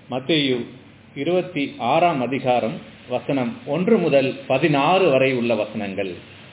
மத்தேயு இருபத்தி ஆறாம் அதிகாரம் வசனம் ஒன்று முதல் பதினாறு வரை உள்ள வசனங்கள்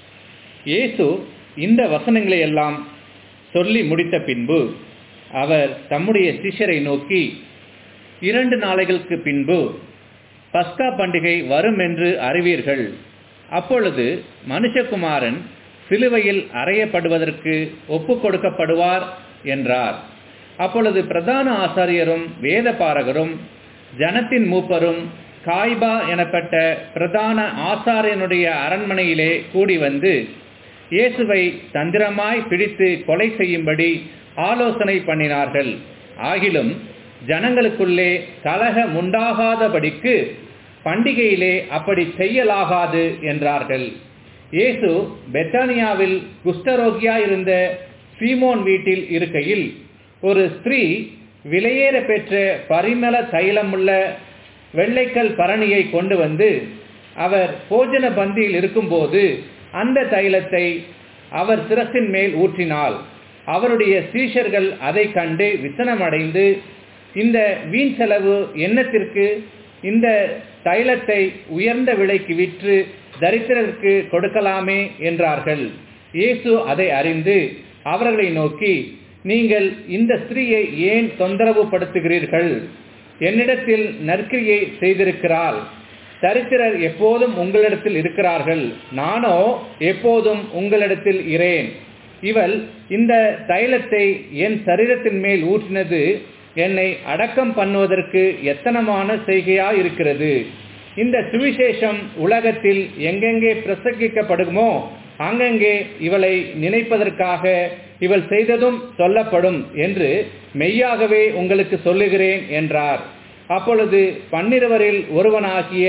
இயேசு இந்த வசனங்களை எல்லாம் சொல்லி முடித்த பின்பு அவர் தம்முடைய சிஷ்யரை நோக்கி இரண்டு நாளைகளுக்கு பின்பு பஸ்கா பண்டிகை வரும் என்று அறிவீர்கள் அப்பொழுது மனுஷகுமாரன் சிலுவையில் அறையப்படுவதற்கு ஒப்பு கொடுக்கப்படுவார் என்றார் அப்பொழுது பிரதான ஆசாரியரும் வேத பாரகரும் ஜனத்தின் மூப்பரும் காய்பா எனப்பட்ட பிரதான ஆசாரியனுடைய அரண்மனையிலே கூடி வந்து இயேசுவை தந்திரமாய் பிடித்து கொலை செய்யும்படி ஆலோசனை பண்ணினார்கள் ஆகிலும் ஜனங்களுக்குள்ளே கலகம் உண்டாகாதபடிக்கு பண்டிகையிலே அப்படி செய்யலாகாது என்றார்கள் இயேசு பெத்தானியாவில் குஷ்டரோகியாயிருந்த சீமோன் வீட்டில் இருக்கையில் ஒரு ஸ்திரீ விலையேற பெற்ற பரிமள தைலமுள்ள வெள்ளைக்கல் பரணியை கொண்டு வந்து அவர் போஜன பந்தியில் இருக்கும்போது அந்த தைலத்தை அவர் சிரசின் மேல் ஊற்றினாள் அவருடைய சீஷர்கள் அதை கண்டு விசனமடைந்து இந்த வீண் செலவு என்னத்திற்கு இந்த தைலத்தை உயர்ந்த விலைக்கு விற்று தரித்திரருக்கு கொடுக்கலாமே என்றார்கள் இயேசு அதை அறிந்து அவர்களை நோக்கி நீங்கள் இந்த ஸ்திரீயை ஏன் தொந்தரவு படுத்துகிறீர்கள் என்னிடத்தில் நற்கிரியை செய்திருக்கிறாள் தரித்திரர் எப்போதும் உங்களிடத்தில் இருக்கிறார்கள் நானோ எப்போதும் உங்களிடத்தில் இரேன் இவள் இந்த தைலத்தை என் சரீரத்தின் மேல் ஊற்றினது என்னை அடக்கம் பண்ணுவதற்கு எத்தனமான செய்கையா இருக்கிறது இந்த சுவிசேஷம் உலகத்தில் எங்கெங்கே பிரசங்கிக்கப்படுமோ அங்கங்கே இவளை நினைப்பதற்காக இவள் செய்ததும் சொல்லப்படும் என்று மெய்யாகவே உங்களுக்கு சொல்லுகிறேன் என்றார் அப்பொழுது பன்னிருவரில் ஒருவனாகிய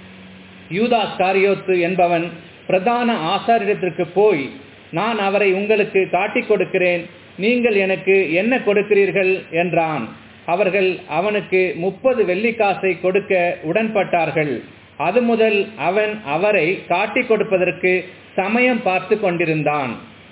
யூதாஸ் காரியோத்து என்பவன் பிரதான ஆசாரிடத்திற்கு போய் நான் அவரை உங்களுக்கு காட்டிக் கொடுக்கிறேன் நீங்கள் எனக்கு என்ன கொடுக்கிறீர்கள் என்றான் அவர்கள் அவனுக்கு முப்பது வெள்ளிக்காசை கொடுக்க உடன்பட்டார்கள் அது முதல் அவன் அவரை காட்டிக் கொடுப்பதற்கு சமயம் பார்த்து கொண்டிருந்தான்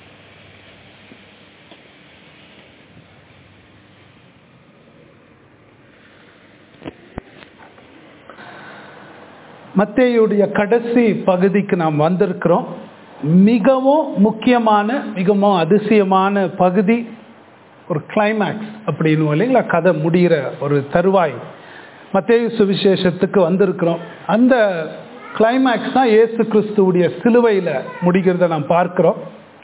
மத்தேயுடைய கடைசி பகுதிக்கு நாம் வந்திருக்கிறோம் மிகவும் முக்கியமான மிகவும் அதிசயமான பகுதி ஒரு கிளைமேக்ஸ் அப்படின்னு இல்லைங்களா கதை முடிகிற ஒரு தருவாய் மத்தேயு சுவிசேஷத்துக்கு வந்திருக்கிறோம் அந்த கிளைமேக்ஸ் தான் இயேசு கிறிஸ்துவுடைய சிலுவையில் முடிகிறத நாம் பார்க்கிறோம்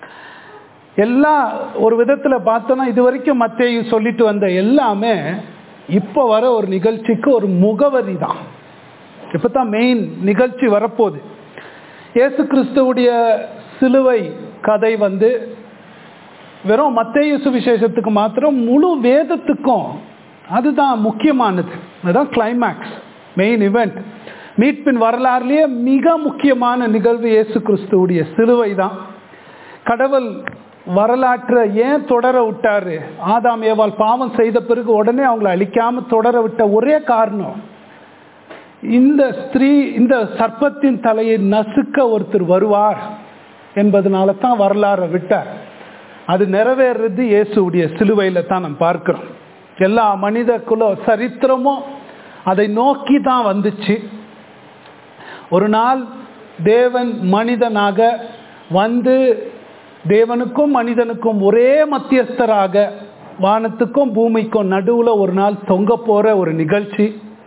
எல்லா ஒரு விதத்தில் பார்த்தோன்னா இது வரைக்கும் மத்தேயு சொல்லிட்டு வந்த எல்லாமே இப்போ வர ஒரு நிகழ்ச்சிக்கு ஒரு முகவரி தான் இப்போ தான் மெயின் நிகழ்ச்சி வரப்போகுது இயேசு கிறிஸ்துவுடைய சிலுவை கதை வந்து வெறும் மத்தேயு சுவிசேஷத்துக்கு மாத்திரம் முழு வேதத்துக்கும் அதுதான் முக்கியமானது அதுதான் கிளைமேக்ஸ் மெயின் இவெண்ட் மீட்பின் வரலாறுலேயே மிக முக்கியமான நிகழ்வு இயேசு கிறிஸ்துவுடைய சிலுவை தான் கடவுள் வரலாற்றை ஏன் தொடர விட்டாரு ஆதாம் ஏவாள் பாவம் செய்த பிறகு உடனே அவங்கள அழிக்காம தொடர விட்ட ஒரே காரணம் இந்த ஸ்திரீ இந்த சர்ப்பத்தின் தலையை நசுக்க ஒருத்தர் வருவார் என்பதனால தான் வரலாறை விட்டார் அது நிறைவேறது இயேசுடைய சிலுவையில் தான் நம்ம பார்க்கிறோம் எல்லா மனித குல சரித்திரமும் அதை நோக்கி தான் வந்துச்சு ஒரு நாள் தேவன் மனிதனாக வந்து தேவனுக்கும் மனிதனுக்கும் ஒரே மத்தியஸ்தராக வானத்துக்கும் பூமிக்கும் நடுவில் ஒரு நாள் தொங்க போகிற ஒரு நிகழ்ச்சி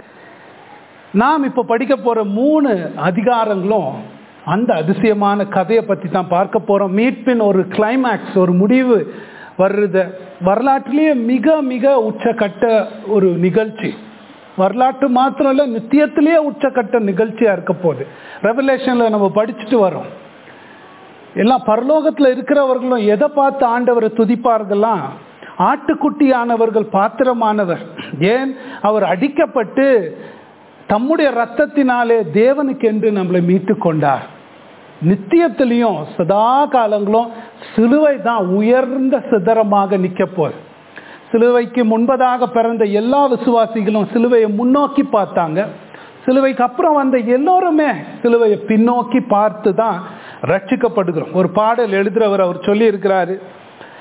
நாம் இப்போ படிக்க போகிற மூணு அதிகாரங்களும் அந்த அதிசயமான கதையை பற்றி தான் பார்க்க போகிறோம் மீட்பின் ஒரு கிளைமேக்ஸ் ஒரு முடிவு வர்றத வரலாற்றிலேயே மிக மிக உச்சக்கட்ட ஒரு நிகழ்ச்சி வரலாற்று மாத்திரம் இல்லை நித்தியத்திலேயே உச்சக்கட்ட நிகழ்ச்சியாக இருக்க போகுது ரெவலேஷனில் நம்ம படிச்சுட்டு வரோம் எல்லாம் பரலோகத்தில் இருக்கிறவர்களும் எதை பார்த்து ஆண்டவரை துதிப்பார்கள்லாம் ஆட்டுக்குட்டியானவர்கள் பாத்திரமானவர் ஏன் அவர் அடிக்கப்பட்டு தம்முடைய ரத்தத்தினாலே தேவனுக்கு என்று நம்மளை மீட்டு கொண்டார் நித்தியத்திலையும் சதா காலங்களும் சிலுவை தான் உயர்ந்த சிதறமாக நிற்க போகுது சிலுவைக்கு முன்பதாக பிறந்த எல்லா விசுவாசிகளும் சிலுவையை முன்னோக்கி பார்த்தாங்க சிலுவைக்கு அப்புறம் வந்த எல்லோருமே சிலுவையை பின்னோக்கி பார்த்து தான் ரட்சிக்கப்படுகிறோம் ஒரு பாடல் எழுதுறவர் அவர் சொல்லி இருக்கிறாரு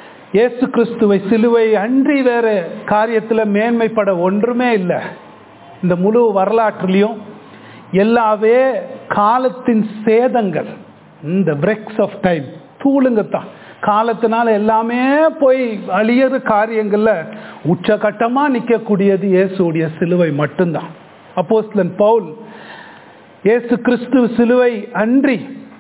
இயேசு கிறிஸ்துவை சிலுவை அன்றி வேற காரியத்தில் மேன்மைப்பட ஒன்றுமே இல்லை இந்த முழு வரலாற்றுலையும் எல்லாவே காலத்தின் சேதங்கள் இந்த பிரெக்ஸ் ஆஃப் டைம் தூளுங்கத்தான் காலத்தினால எல்லாமே போய் அழியிற காரியங்கள்ல உச்சகட்டமா நிற்கக்கூடியது இயேசுடைய சிலுவை மட்டும்தான் அப்போஸ்தலன் பவுல் இயேசு கிறிஸ்து சிலுவை அன்றி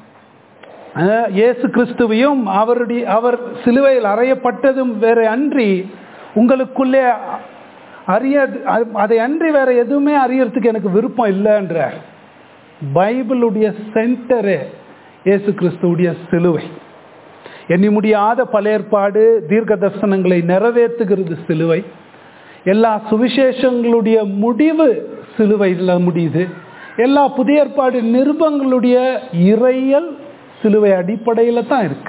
அஹ், இயேசு கிறிஸ்துவையும் அவருடைய அவர் சிலுவையில் அறையப்பட்டதும் வேற அன்றி உங்களுக்குள்ளே அறிய அதை அன்றி வேற எதுவுமே அறியறதுக்கு எனக்கு விருப்பம் இல்லைன்றார் பைபிளுடைய சென்டரு இயேசு கிறிஸ்துவுடைய சிலுவை எண்ணி முடியாத பழையற்பாடு தீர்க்க தரிசனங்களை நிறைவேற்றுகிறது சிலுவை எல்லா சுவிசேஷங்களுடைய முடிவு சிலுவையில் முடியுது எல்லா புதிய ஏற்பாடு நிருபங்களுடைய இறையல் சிலுவை அடிப்படையில் தான் இருக்கு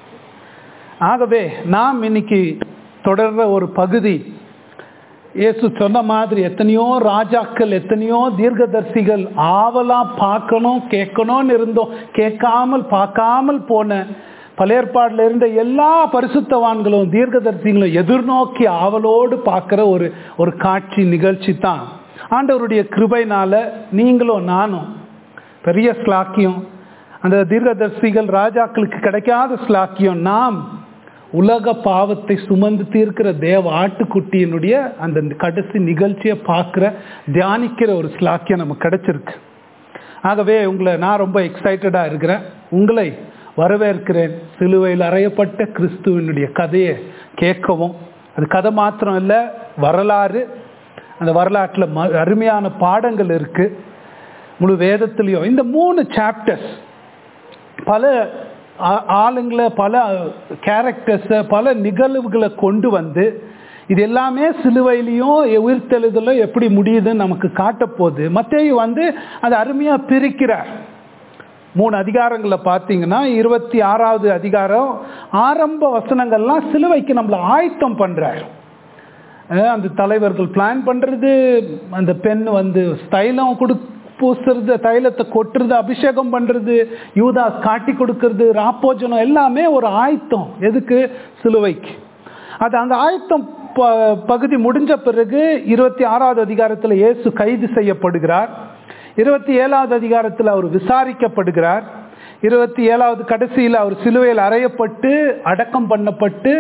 ஆகவே நாம் இன்னைக்கு தொடர்ற ஒரு பகுதி இயேசு சொன்ன மாதிரி எத்தனையோ ராஜாக்கள் எத்தனையோ தீர்க்கதரிசிகள் ஆவலா பார்க்கணும் கேட்கணும்னு இருந்தோம் கேட்காமல் பார்க்காமல் போன பழையற்பாடுல இருந்த எல்லா பரிசுத்தவான்களும் தீர்க்கதரிசிகளும் எதிர்நோக்கி ஆவலோடு பார்க்குற ஒரு ஒரு காட்சி நிகழ்ச்சி தான் ஆண்டவருடைய கிருபைனால நீங்களும் நானும் பெரிய ஸ்லாக்கியம் அந்த தீர்க்கதரிசிகள் ராஜாக்களுக்கு கிடைக்காத ஸ்லாக்கியம் நாம் உலக பாவத்தை சுமந்து தீர்க்கிற தேவ ஆட்டுக்குட்டியினுடைய அந்த கடைசி நிகழ்ச்சியை பார்க்குற தியானிக்கிற ஒரு ஸ்லாக்கியம் நமக்கு கிடைச்சிருக்கு ஆகவே உங்களை நான் ரொம்ப எக்ஸைட்டடாக இருக்கிறேன் உங்களை வரவேற்கிறேன் சிலுவையில் அறையப்பட்ட கிறிஸ்துவனுடைய கதையை கேட்கவும் அது கதை மாத்திரம் இல்லை வரலாறு அந்த வரலாற்றில் ம அருமையான பாடங்கள் இருக்கு முழு வேதத்துலேயும் இந்த மூணு சாப்டர்ஸ் பல ஆ- ஆளுங்களை பல கேரக்டர்ஸை பல நிகழ்வுகளை கொண்டு வந்து இது எல்லாமே சிலுவையிலையும் உயிர்த்தெழுதலும் எப்படி முடியுதுன்னு நமக்கு காட்டப்போகுது மத்தேயு வந்து அதை அருமையாக பிரிக்கிறார் மூணு அதிகாரங்களை பார்த்தீங்கன்னா இருபத்தி ஆறாவது அதிகாரம் ஆரம்ப வசனங்கள்லாம் சிலுவைக்கு நம்மளை ஆயத்தம் பண்ணுறார் அஹ் அந்த தலைவர்கள் பிளான் பண்ணுறது அந்த பெண் வந்து தைலம் கொடு பூசுறது தைலத்தை கொட்டுறது அபிஷேகம் பண்ணுறது யூதாஸ் காட்டி கொடுக்கறது ராப்போஜனம் எல்லாமே ஒரு ஆயத்தம் எதுக்கு சிலுவைக்கு அது அந்த ஆயத்தம் ப- பகுதி முடிஞ்ச பிறகு இருபத்தி ஆறாவது அதிகாரத்தில் இயேசு கைது செய்யப்படுகிறார் இருபத்தி ஏழாவது அதிகாரத்தில் அவர் விசாரிக்கப்படுகிறார் இருபத்தி ஏழாவது கடைசியில் அவர் சிலுவையில் அறையப்பட்டு அடக்கம் பண்ணப்பட்டு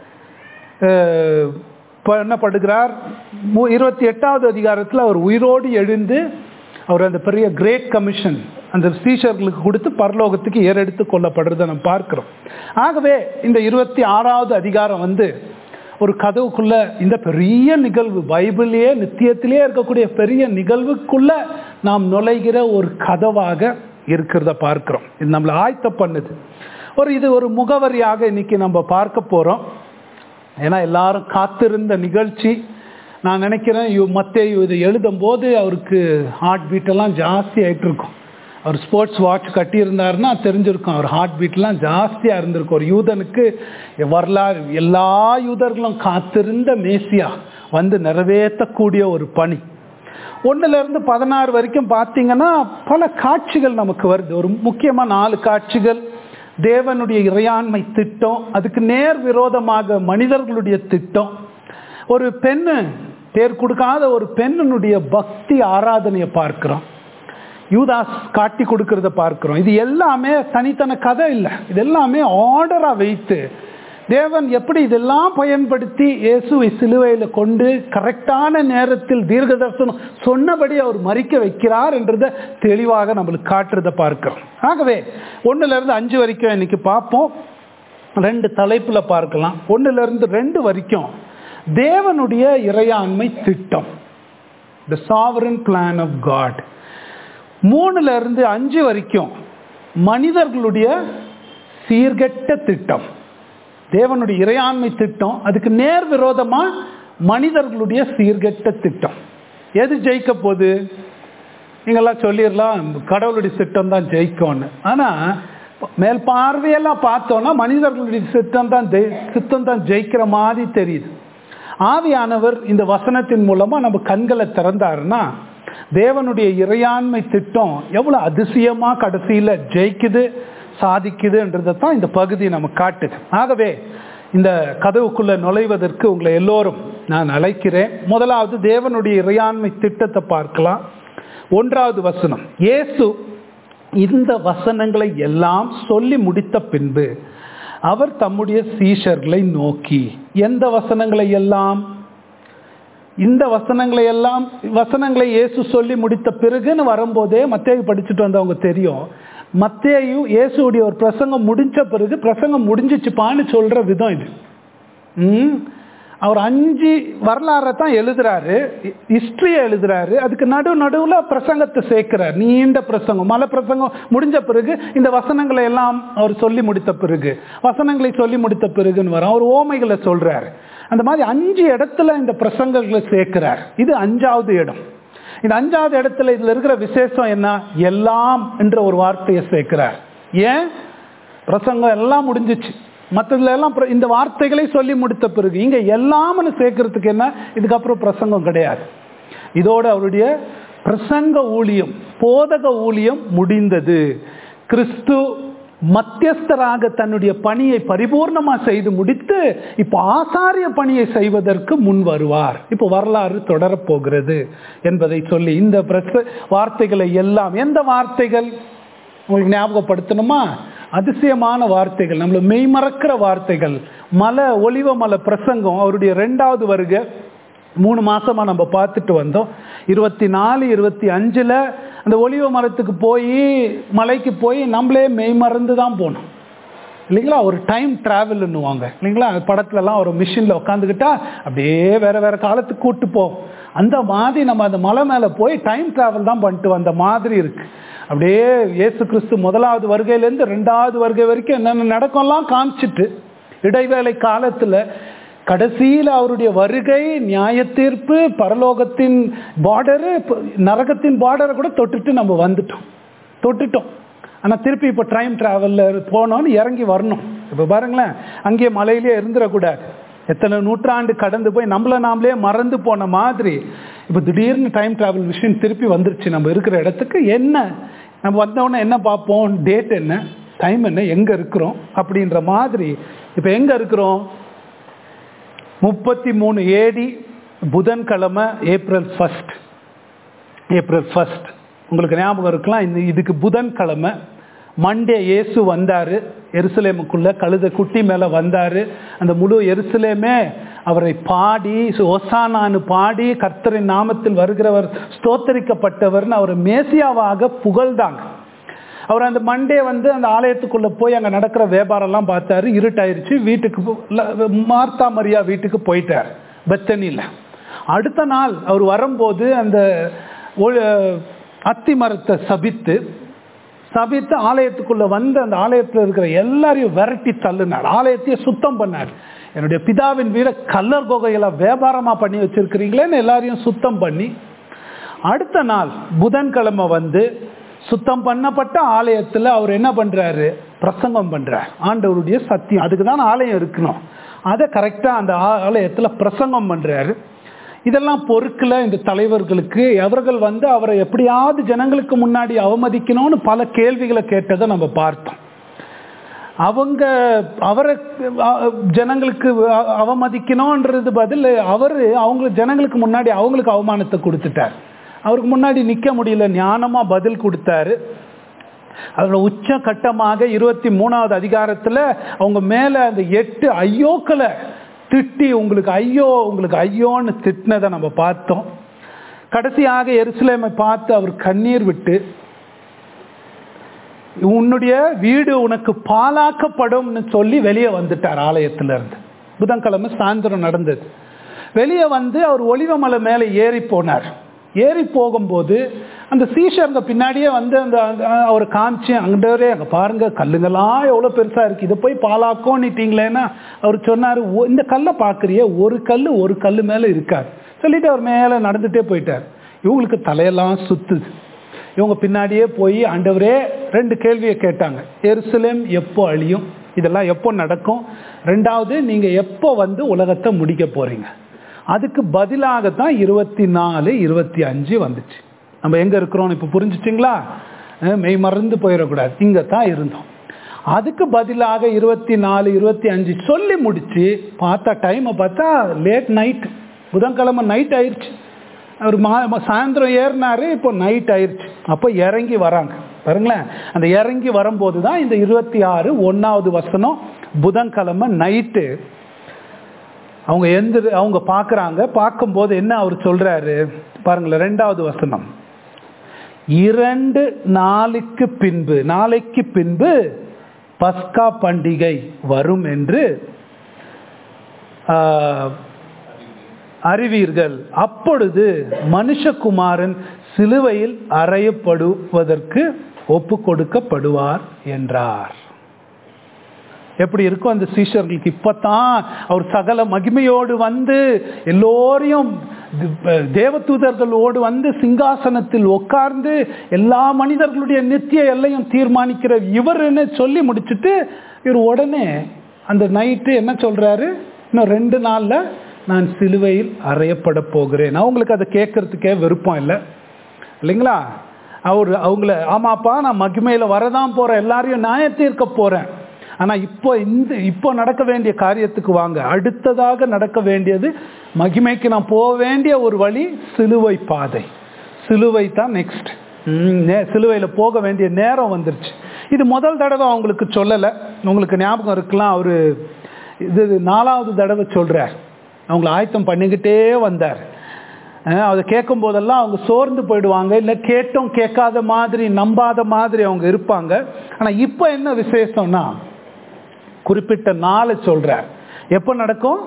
அஹ், பண்ணப்படுகிறார் மு- இருபத்தி எட்டாவது அதிகாரத்தில் அவர் உயிரோடு எழுந்து அவர் அந்த பெரிய கிரேட் கமிஷன் அந்த சீஷர்களுக்கு கொடுத்து பரலோகத்துக்கு ஏறெடுத்து கொள்ளப்படுறதை நம்ம பார்க்கிறோம் ஆகவே இந்த இருபத்தி ஆறாவது அதிகாரம் வந்து ஒரு கதவுக்குள்ள இந்த பெரிய நிகழ்வு பைபிளையே நித்தியத்திலே இருக்கக்கூடிய பெரிய நிகழ்வுக்குள்ள நாம் நுழைகிற ஒரு கதவாக இருக்கிறத பார்க்கிறோம் இது நம்மளை ஆயத்தம் பண்ணுது ஒரு இது ஒரு முகவரியாக இன்னைக்கு நம்ம பார்க்க போறோம் ஏன்னா எல்லாரும் காத்திருந்த நிகழ்ச்சி நான் நினைக்கிறேன் யு மத்தேயு இது எழுதும்போது அவருக்கு ஹார்ட் பீட்டெல்லாம் ஜாஸ்தி ஆயிட்டு இருக்கும் அவர் ஸ்போர்ட்ஸ் வாட்ச் கட்டியிருந்தாருன்னா தெரிஞ்சிருக்கும் அவர் ஹார்ட் பீட்லாம் ஜாஸ்தியாக இருந்திருக்கும் ஒரு யூதனுக்கு வரலாறு எல்லா யூதர்களும் காத்திருந்த மேசியா வந்து நிறைவேற்றக்கூடிய ஒரு பணி ஒண்ணுல இருந்து பதினாறு வரைக்கும் பார்த்தீங்கன்னா பல காட்சிகள் நமக்கு வருது ஒரு முக்கியமாக நாலு காட்சிகள் தேவனுடைய இறையாண்மை திட்டம் அதுக்கு நேர் விரோதமாக மனிதர்களுடைய திட்டம் ஒரு பெண்ணு பேர் கொடுக்காத ஒரு பெண்ணினுடைய பக்தி ஆராதனையை பார்க்கிறோம் யூதாஸ் காட்டி கொடுக்கறத பார்க்கிறோம் இது எல்லாமே தனித்தன கதை இல்லை இது எல்லாமே ஆர்டரா வைத்து தேவன் எப்படி இதெல்லாம் பயன்படுத்தி இயேசுவை சிலுவையில் கொண்டு கரெக்டான நேரத்தில் தீர்க்க தரிசனம் சொன்னபடி அவர் மறிக்க வைக்கிறார் என்றதை தெளிவாக நம்மளுக்கு காட்டுறதை பார்க்கிறோம் ஆகவே ஒண்ணுல இருந்து அஞ்சு வரைக்கும் இன்னைக்கு பார்ப்போம் ரெண்டு தலைப்புல பார்க்கலாம் ஒண்ணுல இருந்து ரெண்டு வரைக்கும் தேவனுடைய இறையாண்மை திட்டம் the sovereign plan of God மூணுல இருந்து அஞ்சு வரைக்கும் மனிதர்களுடைய சீர்கெட்ட திட்டம் தேவனுடைய இறையாண்மை திட்டம் அதுக்கு நேர் விரோதமா மனிதர்களுடைய சீர்கெட்ட திட்டம் எது ஜெயிக்க போகுது நீங்கெல்லாம் சொல்லிடலாம் கடவுளுடைய திட்டம் தான் ஜெயிக்கும்னு ஆனா மேல் பார்வையெல்லாம் பார்த்தோம்னா மனிதர்களுடைய சித்தம் தான் ஜெயி- சித்தம் தான் ஜெயிக்கிற மாதிரி தெரியுது ஆவியானவர் இந்த வசனத்தின் மூலமா நம்ம கண்களை திறந்தாருன்னா தேவனுடைய இறையாண்மை திட்டம் எவ்வளவு அதிசயமா கடைசியில ஜெயிக்குது சாதிக்குதுன்றதை தான் இந்த பகுதி நமக்கு காட்டுது ஆகவே இந்த கதவுக்குள்ள நுழைவதற்கு உங்களை எல்லோரும் நான் அழைக்கிறேன் முதலாவது தேவனுடைய இறையாண்மை திட்டத்தை பார்க்கலாம் ஒன்றாவது வசனம் இயேசு இந்த வசனங்களை எல்லாம் சொல்லி முடித்த பின்பு அவர் தம்முடைய சீஷர்களை நோக்கி எந்த வசனங்களை எல்லாம் இந்த வசனங்களை எல்லாம் வசனங்களை இயேசு சொல்லி முடித்த பிறகுன்னு வரும்போதே மத்தேயு படிச்சுட்டு வந்தவங்க தெரியும் மத்தேயு இயேசுடைய ஒரு பிரசங்கம் முடிஞ்ச பிறகு பிரசங்கம் முடிஞ்சிச்சுப்பான்னு சொல்ற விதம் இது ம் அவர் அஞ்சு வரலாறை தான் எழுதுறாரு ஹிஸ்டரியை எழுதுறாரு அதுக்கு நடு நடுவில் பிரசங்கத்தை சேர்க்கிறார் நீண்ட பிரசங்கம் மலை பிரசங்கம் முடிஞ்ச பிறகு இந்த வசனங்களை எல்லாம் அவர் சொல்லி முடித்த பிறகு வசனங்களை சொல்லி முடித்த பிறகுன்னு வரும் அவர் ஓமைகளை சொல்றாரு அந்த மாதிரி அஞ்சு இடத்துல இந்த பிரசங்கங்களை சேர்க்கிறார் இது அஞ்சாவது இடம் இந்த அஞ்சாவது இடத்துல இதுல இருக்கிற விசேஷம் என்ன எல்லாம் என்ற ஒரு வார்த்தையை சேர்க்கிறார் ஏன் பிரசங்கம் எல்லாம் முடிஞ்சிச்சு மற்றதுல எல்லாம் பிர- இந்த வார்த்தைகளை சொல்லி முடித்த பிறகு இங்க எல்லாம்னு சேர்க்கறதுக்கு என்ன இதுக்கப்புறம் பிரசங்கம் கிடையாது இதோட அவருடைய பிரசங்க ஊழியம் போதக ஊழியம் முடிந்தது கிறிஸ்து மத்தியஸ்தராக தன்னுடைய பணியை பரிபூர்ணமா செய்து முடித்து இப்போ ஆசாரிய பணியை செய்வதற்கு முன் வருவார் இப்போ வரலாறு தொடரப் போகிறது என்பதை சொல்லி இந்த பிரச வார்த்தைகளை எல்லாம் எந்த வார்த்தைகள் உங்களுக்கு ஞாபகப்படுத்தணுமா அதிசயமான வார்த்தைகள் நம்மள மெய்மறக்கிற வார்த்தைகள் மலை ஒளிவ மலை பிரசங்கம் அவருடைய ரெண்டாவது வருகை மூணு மாசமா நம்ம பார்த்துட்டு வந்தோம் இருபத்தி நாலு இருபத்தி அஞ்சுல அந்த ஒளிவ மரத்துக்கு போய் மலைக்கு போய் நம்மளே மெய் மறந்து தான் போனோம் இல்லைங்களா ஒரு டைம் டிராவல்னுவாங்க இல்லைங்களா படத்துலலாம் ஒரு மிஷினில் உட்காந்துக்கிட்டா அப்படியே வேற வேற காலத்துக்கு கூட்டு போகும் அந்த மாதிரி நம்ம அந்த மலை மேலே போய் டைம் டிராவல் தான் பண்ணிட்டு வந்த மாதிரி இருக்கு அப்படியே இயேசு கிறிஸ்து முதலாவது வருகையிலேருந்து ரெண்டாவது வருகை வரைக்கும் என்னென்ன நடக்கும்லாம் காமிச்சிட்டு இடைவேளை காலத்தில் கடைசியில் அவருடைய வருகை நியாய தீர்ப்பு பரலோகத்தின் பார்டரு நரகத்தின் பார்டரை கூட தொட்டுட்டு நம்ம வந்துட்டோம் தொட்டுட்டோம் ஆனால் திருப்பி இப்போ டைம் ட்ராவலில் போனோன்னு இறங்கி வரணும் இப்போ பாருங்களேன் அங்கேயே மலையிலே இருந்துடக்கூடாது எத்தனை நூற்றாண்டு கடந்து போய் நம்மளை நாமளே மறந்து போன மாதிரி இப்போ திடீர்னு டைம் ட்ராவல் விஷயம் திருப்பி வந்துருச்சு நம்ம இருக்கிற இடத்துக்கு என்ன நம்ம வந்தோடனே என்ன பார்ப்போம் டேட் என்ன டைம் என்ன எங்கே இருக்கிறோம் அப்படின்ற மாதிரி இப்போ எங்கே இருக்கிறோம் முப்பத்தி மூணு ஏடி புதன்கிழமை ஏப்ரல் ஃபர்ஸ்ட் ஏப்ரல் ஃபர்ஸ்ட் உங்களுக்கு ஞாபகம் இருக்கலாம் இந்த இதுக்கு புதன்கிழமை மண்டே இயேசு வந்தார் எருசலேமுக்குள்ள கழுத குட்டி மேலே வந்தார் அந்த முழு எருசலேமே அவரை பாடி ஒசானான்னு பாடி கர்த்தரின் நாமத்தில் வருகிறவர் ஸ்தோத்தரிக்கப்பட்டவர்னு அவர் மேசியாவாக புகழ்ந்தாங்க அவர் அந்த மண்டே வந்து அந்த ஆலயத்துக்குள்ள போய் அங்கே நடக்கிற வியாபாரம்லாம் பார்த்தாரு இருட்டாயிருச்சு வீட்டுக்கு போ- ல- மார்த்தா மரியா வீட்டுக்கு போயிட்டார் பெத்தனியில் அடுத்த நாள் அவர் வரும்போது அந்த ஒ- அத்தி மரத்தை சபித்து சபித்து ஆலயத்துக்குள்ள வந்து அந்த ஆலயத்தில் இருக்கிற எல்லாரையும் விரட்டி தள்ளினார் ஆலயத்தையே சுத்தம் பண்ணார் என்னுடைய பிதாவின் வீட கல்லர் குகையெல்லாம் வியாபாரமா பண்ணி வச்சிருக்கிறீங்களேன்னு எல்லாரையும் சுத்தம் பண்ணி அடுத்த நாள் புதன்கிழமை வந்து சுத்தம் பண்ணப்பட்ட ஆலயத்தில் அவர் என்ன பண்றாரு பிரசங்கம் பண்றார் ஆண்டவருடைய சத்தியம் அதுக்கு தான் ஆலயம் இருக்கணும் அதை கரெக்டாக அந்த ஆ- ஆலயத்துல பிரசங்கம் பண்றாரு இதெல்லாம் பொறுக்கல இந்த தலைவர்களுக்கு அவர்கள் வந்து அவரை எப்படியாவது ஜனங்களுக்கு முன்னாடி அவமதிக்கணும்னு பல கேள்விகளை கேட்டதை நம்ம பார்த்தோம் அவங்க அவரை அ- ஜனங்களுக்கு அ- அவமதிக்கணும்ன்றது பதில் அவர் அவங்க ஜனங்களுக்கு முன்னாடி அவங்களுக்கு அவமானத்தை கொடுத்துட்டார் அவருக்கு முன்னாடி நிற்க முடியல ஞானமா பதில் கொடுத்தாரு அதோட உச்ச கட்டமாக இருபத்தி மூணாவது அதிகாரத்துல அவங்க மேல அந்த எட்டு ஐயோக்களை திட்டி உங்களுக்கு ஐயோ உங்களுக்கு ஐயோன்னு திட்டினதை நம்ம பார்த்தோம் கடைசியாக எருசலேமை பார்த்து அவர் கண்ணீர் விட்டு உன்னுடைய வீடு உனக்கு பாலாக்கப்படும்னு சொல்லி வெளியே வந்துட்டார் ஆலயத்துல இருந்து புதன்கிழமை சாயந்தரம் நடந்தது வெளியே வந்து அவர் ஒளிவமலை மேலே ஏறி போனார் ஏறி போகும்போது அந்த சீஷருங்க பின்னாடியே வந்து அந்த அந்த- அவரை காமிச்சு அங்கடரே அங்கே பாருங்க கல்லுங்கெல்லாம் எவ்வளோ பெருசாக இருக்குது இதை போய் பாலாக்கோன்னிட்டீங்களேன்னா அவர் சொன்னார் "ஒ- இந்த கல்லை பார்க்குறியே ஒரு கல் ஒரு கல் மேலே இருக்காது சொல்லிட்டு அவர் மேலே நடந்துட்டே போயிட்டார் இவங்களுக்கு தலையெல்லாம் சுத்துது இவங்க பின்னாடியே போய் ஆண்டவரே ரெண்டு கேள்வியை கேட்டாங்க எருசலேம் எப்போ அழியும் இதெல்லாம் எப்போ நடக்கும் ரெண்டாவது நீங்க எப்போ வந்து உலகத்தை முடிக்க போறீங்க அதுக்கு பதிலாக தான் இருபத்தி நாலு இருபத்தி அஞ்சு வந்துச்சு நம்ம எங்க இருக்கிறோம் இப்போ புரிஞ்சுச்சிங்களா அஹ் மெய் மறந்து போயிடக்கூடாது இங்க தான் இருந்தோம் அதுக்கு பதிலாக இருபத்தி நாலு இருபத்தி அஞ்சு சொல்லி முடிச்சு பார்த்தா டைமை பார்த்தா லேட் நைட் புதன்கிழமை நைட் ஆயிடுச்சு அவர் மா சாயந்தரம் ஏறினாரு இப்போ நைட் ஆயிடுச்சு அப்போ இறங்கி வராங்க பாருங்களேன் அந்த இறங்கி வரும்போது தான் இந்த இருபத்தி ஆறு ஒன்றாவது வசனம் புதன்கிழமை நைட்டு அவங்க எந்த அவங்க பார்க்குறாங்க பார்க்கும்போது என்ன அவர் சொல்றாரு பாருங்களேன் ரெண்டாவது வசனம் இரண்டு நாளுக்கு பின்பு நாளைக்கு பின்பு பஸ்கா பண்டிகை வரும் என்று ஆஹ், அறிவீர்கள் அப்பொழுது மனுஷகுமாரன் சிலுவையில் அறையப்படுவதற்கு ஒப்பு கொடுக்கப்படுவார் என்றார் எப்படி இருக்கும் அந்த சீஷர்களுக்கு இப்பதான் அவர் சகல மகிமையோடு வந்து எல்லோரையும் தி- தேவதூதர்களோடு வந்து சிங்காசனத்தில் உட்கார்ந்து எல்லா மனிதர்களுடைய நித்திய எல்லையும் தீர்மானிக்கிற இவர்னு சொல்லி முடிச்சுட்டு இவர் உடனே அந்த நைட்டு என்ன சொல்றாரு இன்னும் ரெண்டு நாள்ல நான் சிலுவையில் அறையப்பட போகிறேன் அவங்களுக்கு அதை கேட்கறதுக்கே விருப்பம் இல்லை இல்லைங்களா அவர் அவங்கள ஆமாப்பா நான் மகிமையில் வரதான் போறேன் எல்லாரையும் நியாயம் தீர்க்க போறேன் ஆனா இப்போ இந்த இப்போ நடக்க வேண்டிய காரியத்துக்கு வாங்க அடுத்ததாக நடக்க வேண்டியது மகிமைக்கு நான் போக வேண்டிய ஒரு வழி சிலுவை பாதை சிலுவை தான் நெக்ஸ்ட் சிலுவையில் போக வேண்டிய நேரம் வந்துருச்சு இது முதல் தடவை அவங்களுக்கு சொல்லலை உங்களுக்கு ஞாபகம் இருக்கலாம் அவரு இது நாலாவது தடவை சொல்றார் அவங்கள ஆயத்தம் பண்ணிக்கிட்டே வந்தார் அஹ் அதை கேட்கும் போதெல்லாம் அவங்க சோர்ந்து போயிடுவாங்க இல்லை கேட்டும் கேட்காத மாதிரி நம்பாத மாதிரி அவங்க இருப்பாங்க ஆனால் இப்போ என்ன விசேஷம்னா குறிப்பிட்ட நாளை சொல்றார் எப்போ நடக்கும்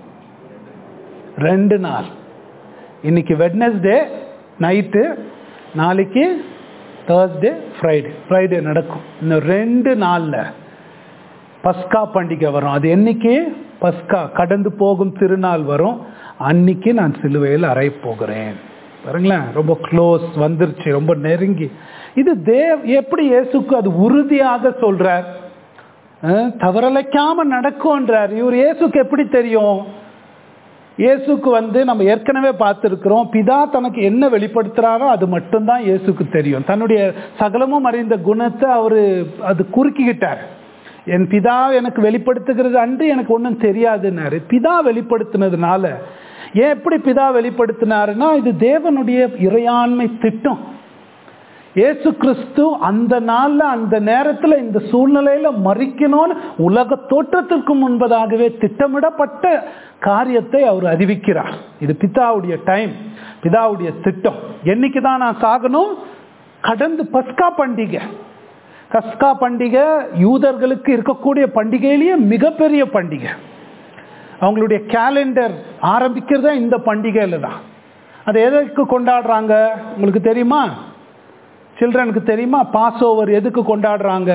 ரெண்டு நாள் இன்னைக்கு வெட்னஸ்டே நைட்டு நாளைக்கு தேர்ஸ்டே ஃப்ரைடே ஃப்ரைடே நடக்கும் இன்னும் ரெண்டு நாளில் பஸ்கா பண்டிகை வரும் அது என்னைக்கு பஸ்கா கடந்து போகும் திருநாள் வரும் அன்னைக்கு நான் சிலுவையில் அறை போகிறேன் பாருங்களேன் ரொம்ப க்ளோஸ் வந்துருச்சு ரொம்ப நெருங்கி இது தேவ் எப்படி இயேசுக்கு அது உறுதியாக சொல்றார் அஹ், தவறலைக்காம நடக்கும்ன்றார் இவர் இயேசுக்கு எப்படி தெரியும் இயேசுக்கு வந்து நம்ம ஏற்கனவே பார்த்துருக்கிறோம் பிதா தனக்கு என்ன வெளிப்படுத்துறாரோ அது மட்டும்தான் இயேசுக்கு தெரியும் தன்னுடைய சகலமும் அறிந்த குணத்தை அவர் அது குறுக்கிக்கிட்டார் என் பிதா எனக்கு வெளிப்படுத்துகிறது அன்று எனக்கு ஒன்றும் தெரியாதுன்னாரு பிதா வெளிப்படுத்தினதுனால ஏன் எப்படி பிதா வெளிப்படுத்தினாருன்னா இது தேவனுடைய இறையாண்மை திட்டம் இயேசு கிறிஸ்து அந்த நாள்ல அந்த நேரத்துல இந்த சூழ்நிலையில மறிக்கணும்னு உலக தோற்றத்திற்கு முன்பதாகவே திட்டமிடப்பட்ட காரியத்தை அவர் அறிவிக்கிறார் இது பிதாவுடைய டைம் பிதாவுடைய திட்டம் என்னைக்கு தான் நான் சாகணும் கடந்து பஸ்கா பண்டிகை கஸ்கா பண்டிகை யூதர்களுக்கு இருக்கக்கூடிய பண்டிகையிலேயே மிகப்பெரிய பண்டிகை அவங்களுடைய கேலண்டர் ஆரம்பிக்கிறதே இந்த பண்டிகையில தான் அதை எதற்கு கொண்டாடுறாங்க உங்களுக்கு தெரியுமா சில்ட்ரனுக்கு தெரியுமா பாஸ் ஓவர் எதுக்கு கொண்டாடுறாங்க